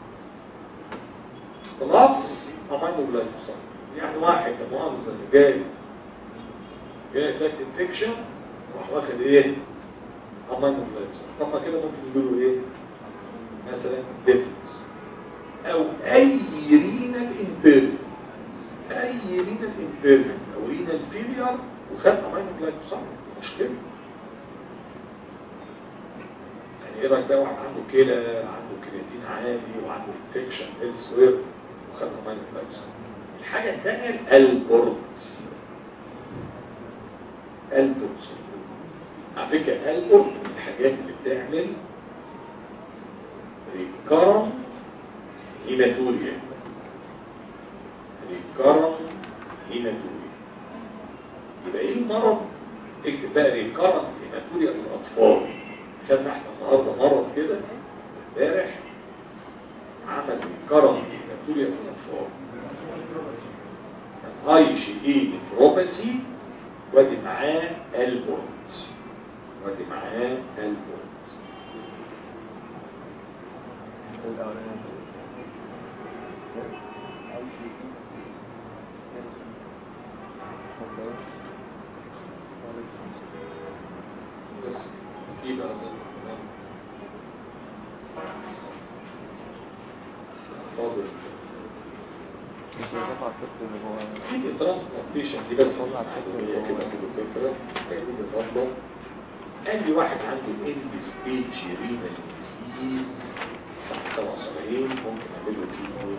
بلس امينو جلايكوسايد يعني واحد كمؤاخذة اللي جاي يورين تراكت انفكشن راح واخد ايه امينو جلايكوسايد طب ما كده ممكن يقولوا ايه مثلا ديفنس او اي رينال امبيرمنت اي رينال امبيرمنت او رينال فيلير وخد امينو جلايكوسايد مشكله يعني ايه رايك بقى واحد عنده كلى عنده كرياتين عالي وعنده انفكشن elsewhere وخد امينو جلايكوسايد الحاجه الثانيه الالبورت البورت على فكره الالبورت من الحاجات اللي بتعمل ريكارم هيماتوريا ريكارم هيماتوريا يبقى ايه المرض اكتب بقى ريكارنت هيماتوريا في الاطفال خدنا احنا النهارده مرض كده امبارح عمل ريكارنت هيماتوريا في الاطفال اي جي اي نفروباسي وادي معاه البورت وادي معاه البورت الأولانية بس في بقى زي كمان فاضل مش هيدفع الطفل اللي هو في الترانسبلانتيشن دي بس هي كده كده فكره هي دي بالظبط اي واحد عنده اند ستيج رينال ديزيز 77 ممكن نعمل له كيمو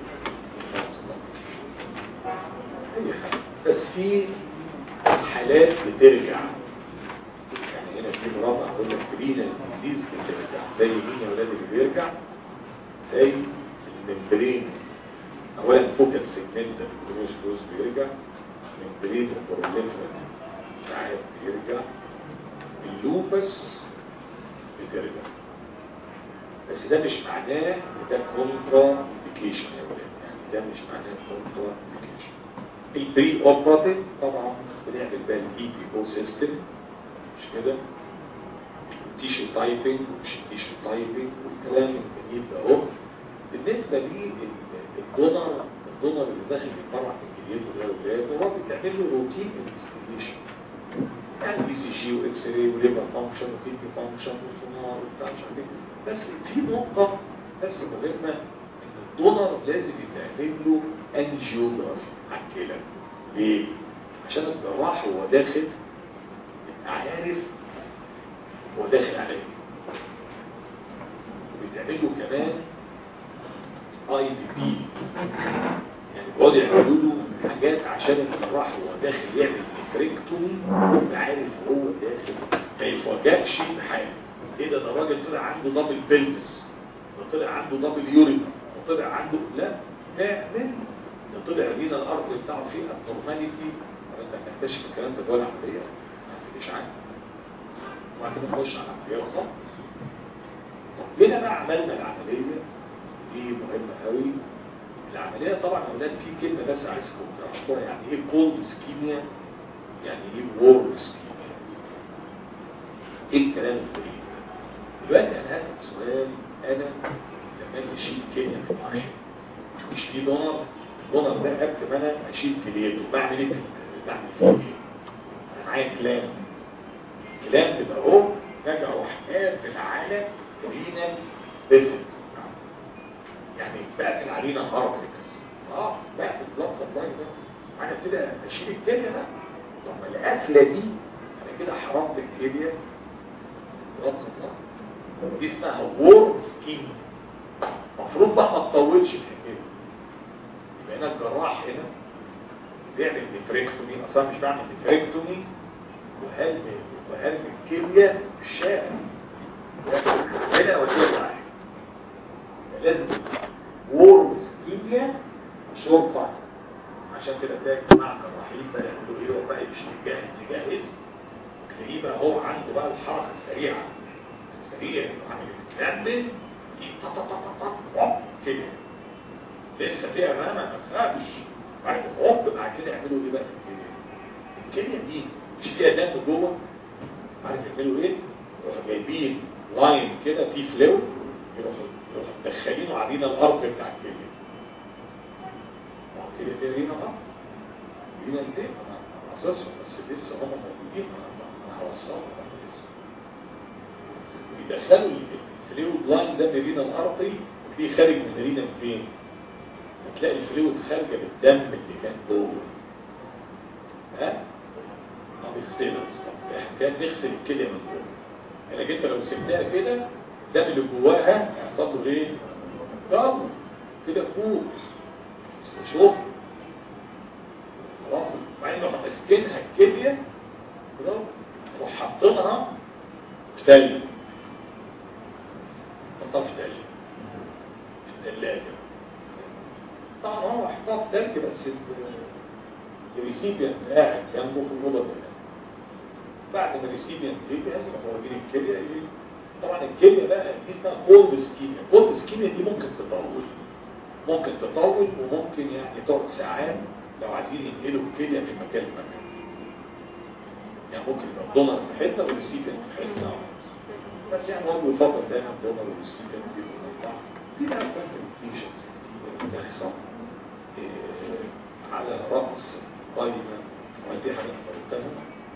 اي حاجه بس في حالات بترجع يعني هنا في مرضى اقول لك رينال ديزيز بترجع زي مين يا ولاد اللي بيرجع زي الممبرين اولا فوكال سيجمنتال كروس بيرجع ممبرين البروليفرا ساعات بيرجع اللوبس بترجع بس ده مش معناه ان ده كونترا انديكيشن يا ولاد يعني ده مش معناه كونترا انديكيشن البري اوبراتيف طبعا بنعمل بقى الاي بي او سيستم مش كده تيشو تايبنج ومش تيشو تايبنج والكلام الجميل ده اهو بالنسبه لي الدونر الدونر اللي داخل يتبرع في الجليد ده ولاده هو بتعمل له روتين انفستيجيشن يعني بي سي جي واكس راي وليفر فانكشن وكيدني فانكشن وسونار وبتاع مش عارف ايه بس في نقطه بس مهمه ان الدونر لازم يتعمل له انجيوجرافي على الكلى ليه؟ عشان الجراح هو داخل يبقى عارف هو داخل على ايه وبيتعمل له كمان اي دي بي يعني بيقعدوا يعملوا له حاجات عشان الجراح هو داخل يعمل نفريكتومي يبقى عارف هو داخل ما يفاجئش بحاجه ايه ده ده راجل طلع عنده دبل بيلفس ده طلع عنده دبل يورين ده طلع عنده لا اعمل ده طلع لينا الارض بتاعه فيه ابنورماليتي انت هتكتشف الكلام ده جوه العمليه ما تديش عنه وبعد كده نخش على العمليه خالص طب هنا بقى عملنا العمليه دي مهمه قوي العمليه طبعا يا اولاد في كلمه بس عايزكم تعرفوها يعني ايه كولد سكيميا يعني ايه وورم سكيميا ايه الكلام الغريب دلوقتي انا هسال سؤال انا لما اجي اشيل كليه في واحد مش في دونر الدونر ده قبل ما انا اشيل كليته بعمل ايه بعمل فيه ايه انا معايا كلام كلام تبقى اهو راجع اروح قافل على رينال فيزيت يعني بقفل علينا هارفكس اه بقفل بلاد سبلاي ده انا كده اشيل الكليه بقى طب القفله دي انا كده حرمت الكليه بلاد سبلاي دي اسمها وورد سكيم المفروض بقى ما تطولش الحكايه يبقى هنا الجراح هنا بيعمل نفريكتومي اصلا مش بعمل نفريكتومي وهل وهل الكليه في الشارع هنا وزير واحد لازم وورم سكيميا شرطة عشان كده تلاقي جماعة الرحيم بقى يعملوا ايه هو بقى مش جاهز جاهز تلاقيه بقى هو عنده بقى الحركة السريعة سريع عامل يتكلم كده لسه في امامه ما تخافش بعد هوب بعد كده يعملوا ايه بقى في الكليه الكليه دي مش فيها دم جوه عارف يعملوا ايه يروحوا جايبين لاين كده فيه فلو يروحوا يروحوا مدخلينه علينا الارض بتاع الكليه كده في رينا بقى رينا دي انا اساسا بس لسه هم موجودين انا هوصلهم لسه بيدخلوا الفلويد لاين ده من رينا الارضي وتلاقيه خارج من رينا فين هتلاقي الفلويد خارجه بالدم اللي كان جوه ها بنغسلها بالظبط احنا كان نغسل الكليه من جوه لانك انت لو سبتها كده الدم اللي جواها هيحصل له ايه؟ ضغط كده فوز شوف خلاص وبعدين نروح ماسكينها الكليه كده نروح حاطينها في تلج حطها في تلج في الثلاجه طبعا هو حطها في تلج بس الريسيبيانت قاعد جنبه في الاوضه ده بعد ما ريسيبيان ليه لازم موجودين الكليه يجي- طبعا الكليه بقى دي اسمها كولد سكيميا كولد سكيميا دي ممكن تطول ممكن تطول وممكن يعني تقعد ساعات لو عايزين ينقلوا الكليه من مكان لمكان يعني ممكن يبقى الدونر في حته والريسيبيان في حته بس يعني هو بيفضل دايما الدونر والريسيبيان بيبقوا مع بعض في بقى كومبليكيشنز كتير بتحصل إيه، على رأس قائمة ودي حاجة قلتها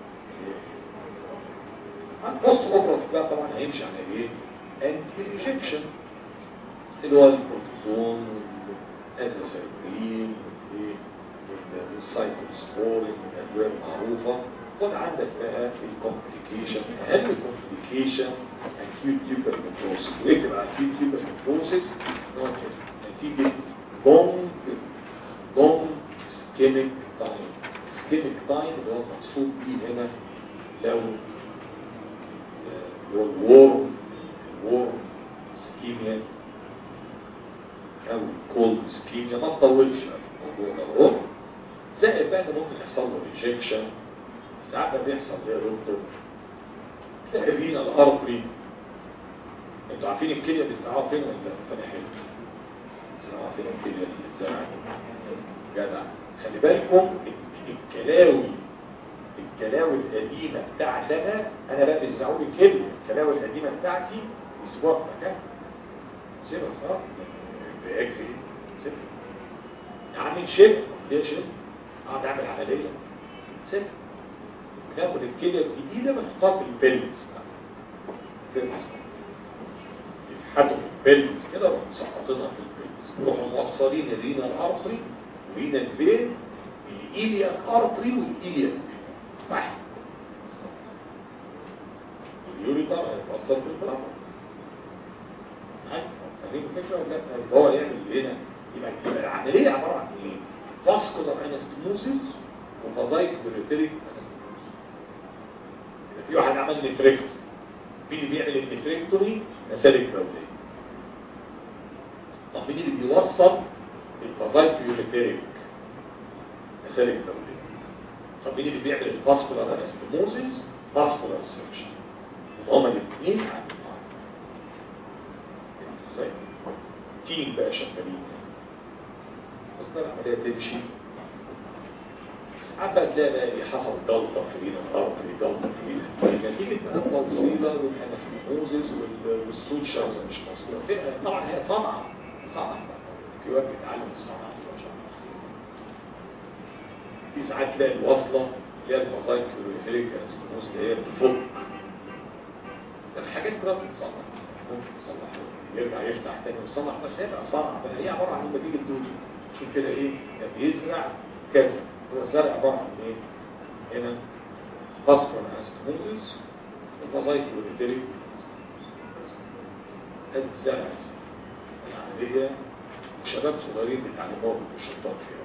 البوست اوبراتيف بقى طبعا هيمشي على ايه؟ انتي ريجكشن اللي هو الكورتيزون والازاسيرين والسايكوسبورين الادويه المعروفه خد عندك بقى الكومبليكيشن اهم كومبليكيشن acute tuber necrosis ويكتب على acute tuber necrosis نتيجه long long ischemic time ischemic time اللي هو مقصود بيه هنا لو اللي هو الورم الورم سكيميا او الكولد سكيميا ما تطولش الموضوع ده اهو زائد بقى ان ممكن يحصل له ريجكشن ساعات ده بيحصل ايه يا دكتور تلاقي بينا الارضي انتوا عارفين الكليه بيزرعوها فين ولا فين حلو بيزرعوها فين الكليه اللي بتزرع جدع خلي بالكم الكلاوي الكلاوي القديمة بتاعتنا انا بقى بيزرعوا لي كلمة الكلاوي القديمة بتاعتي يسيبوها في مكان سيبها خلاص بيكفي سيبها يا عم شيل ليه شيل اقعد اعمل عملية سيبها بناخد الكلية الجديدة بنحطها في البلز بلز يفحطوا في البلز كده ونروح مسقطينها في البلز يروحوا موصلين الرينا الارتري ورينا الفين الإيلياك ارتري والإيلياك واحد اليوريتر هيتوصل في البلازما فاهمين الفكره ولا لا هو يعمل هنا يبقى يبقى العمليه عباره عن ايه فاسكولار انستموسيس وفازايك بيريتريك في واحد عمل نفريكتومي مين اللي بيعمل النفريكتومي مسالك دوليه طب مين اللي بيوصل الفازايك بيريتريك مسالك دوليه طب مين اللي بيعمل الفاسكولار انستموسيس فاسكولار سيرشن هما الاثنين عن بعض ازاي تيم بقى شغالين بس ده العمليه تمشي ساعات بقى تلاقي بقى ايه حصل جلطه في رينا الارض جلطه في رينا نتيجه بقى التوصيله والانستموسيس والسوتشرز مش مظبوطه طبعا هي صنعه صنعه في وقت بيتعلم الصنعه في ساعات تلاقي الوصلة اللي هي الموزايك والريفيريك انستموس اللي هي بتفك بس حاجات كلها بتتصلح ممكن تصلح يرجع يفتح تاني ويصلح بس هي بقى صنع بقى هي عبارة عن نتيجة دوجي عشان كده ايه يعني بيزرع كذا هو الزرع عبارة عن ايه هنا فاسفور انستموزيس والموزايك والريفيريك ادي الزرع العملية شباب صغيرين بيتعلموها بالشطات فيها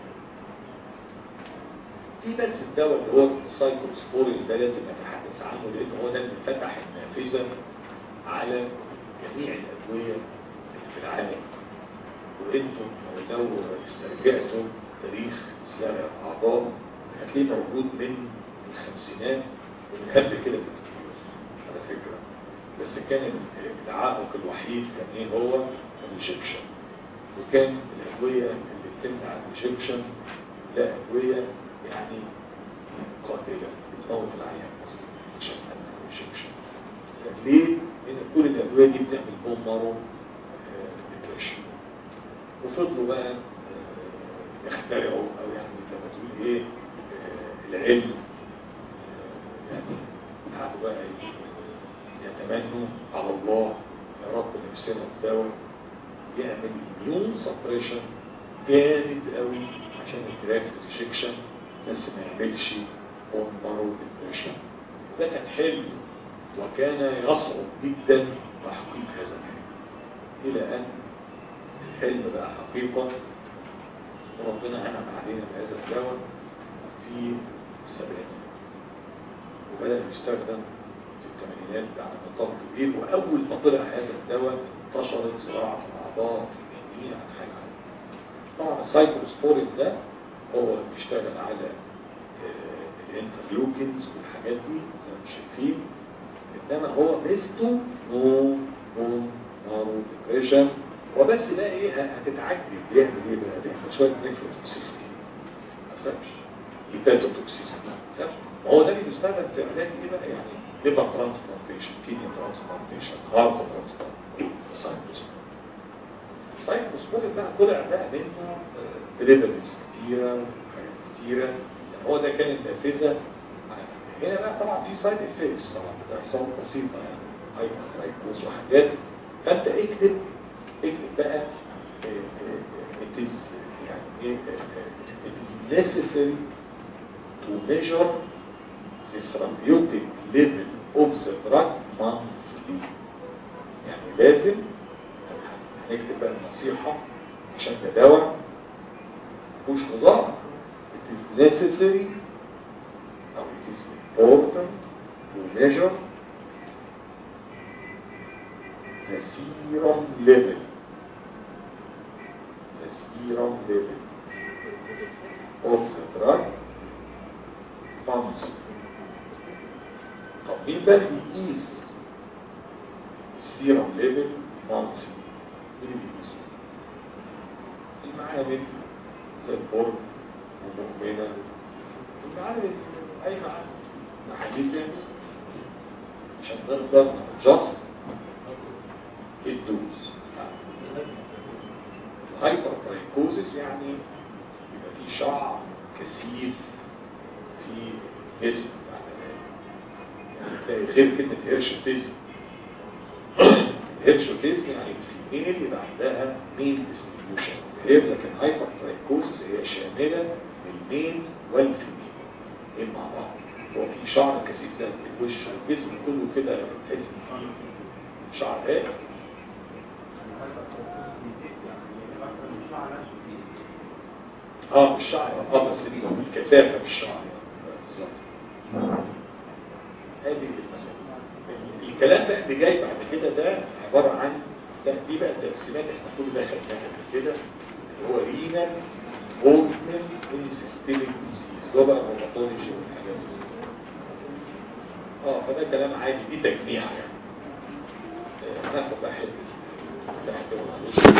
في بس الدواء اللي هو السايكوسبورين ده لازم نتحدث عنه لان هو ده اللي فتح النافذه على جميع الادويه اللي في العالم وانتم لو استرجعتوا تاريخ زرع الاعضاء هتلاقيه موجود من الخمسينات ومن قبل كده بكتير على فكره بس كان التعاقق الوحيد كان ايه هو الريجكشن وكان الادويه اللي بتمنع الريجكشن لا ادويه يعني قاتلة بتموت العيان اصلا عشان ما يشكش ليه؟ لان كل الادويه دي بتعمل بون مارو ديبريشن وفضلوا بقى آه، يخترعوا او يعني زي ما تقول ايه آه، العلم آه، يعني قعدوا بقى يتمنوا على الله يا رب نفسنا الدواء يعمل مليون سبريشن جامد قوي عشان الجرافت ريجكشن بس ما يعملش اون مارو ديبريشن ده كان حلم وكان يصعب جدا تحقيق هذا الحلم الى ان الحلم بقى حقيقة وربنا انعم علينا بهذا الدواء في السبعينات وبدأ يستخدم في الثمانينات على نطاق كبير واول ما طلع هذا الدواء انتشرت زراعة الاعضاء في الجميع عن حاجة طبعا السايكلوسبورين ده هو بيشتغل على الانترلوكينز والحاجات دي زي ما انتم شايفين انما هو ميزته نو نو نارو ديبريشن هو بس بقى ايه هتتعجب بيعمل ايه بقى بيعمل شويه نيفروتوكسيستي ما تفهمش هيباتوتوكسيستي ما تفهمش هو ده بيستخدم في علاج ايه بقى يعني ليفر ترانسبلانتيشن كيدني ترانسبلانتيشن هارت ترانسبلانتيشن سايتوس سايتوس بقى طلع بقى منه ديليفريز كتيره وحاجات كتيره يعني هو ده كان النافذه هنا بقى طبعا في سايد افكتس طبعا بتحصل بسيطه يعني هايبوثايكوز وحاجات فانت اكتب اكتب بقى it is يعني ايه it is necessary to measure the therapeutic level of the drug monthly يعني لازم هنكتب بقى النصيحة عشان ده دواء مش مضار it is necessary أو it is important to measure the serum level the serum level of the drug monthly طب مين بقى بيقيس السيرم ليفل مانسي مين اللي بيقيسه المعامل زي البرد ومؤمنة المعامل اي معامل محلين بيعمل عشان نقدر نجست الدوز الهايبر ترايكوزيس يعني يبقى في شعر كثيف في جسم تلاقي غير كلمة هيرش فيزي هيرش فيزي يعني في ميل يبقى عندها ميل ديستريبيوشن غير لكن هايبر ترايكوزيس هي شاملة للميل والفيميل ايه مع بعض هو في شعر كثيف ده الوش والجسم كله كده تحس فيه شعر هيك اه الشعر اه بس الكثافة في الشعر بالظبط هذه المسألة الكلام بقى اللي جاي بعد كده ده عبارة عن ده دي بقى التقسيمات احنا كل ده خدناها قبل كده اللي هو رينال فولتمنت من سيستميك ديزيز اللي هو بقى روماتولوجي والحاجات دي اه فده كلام عادي دي تجميع يعني هناخد بقى حته ده حته معلش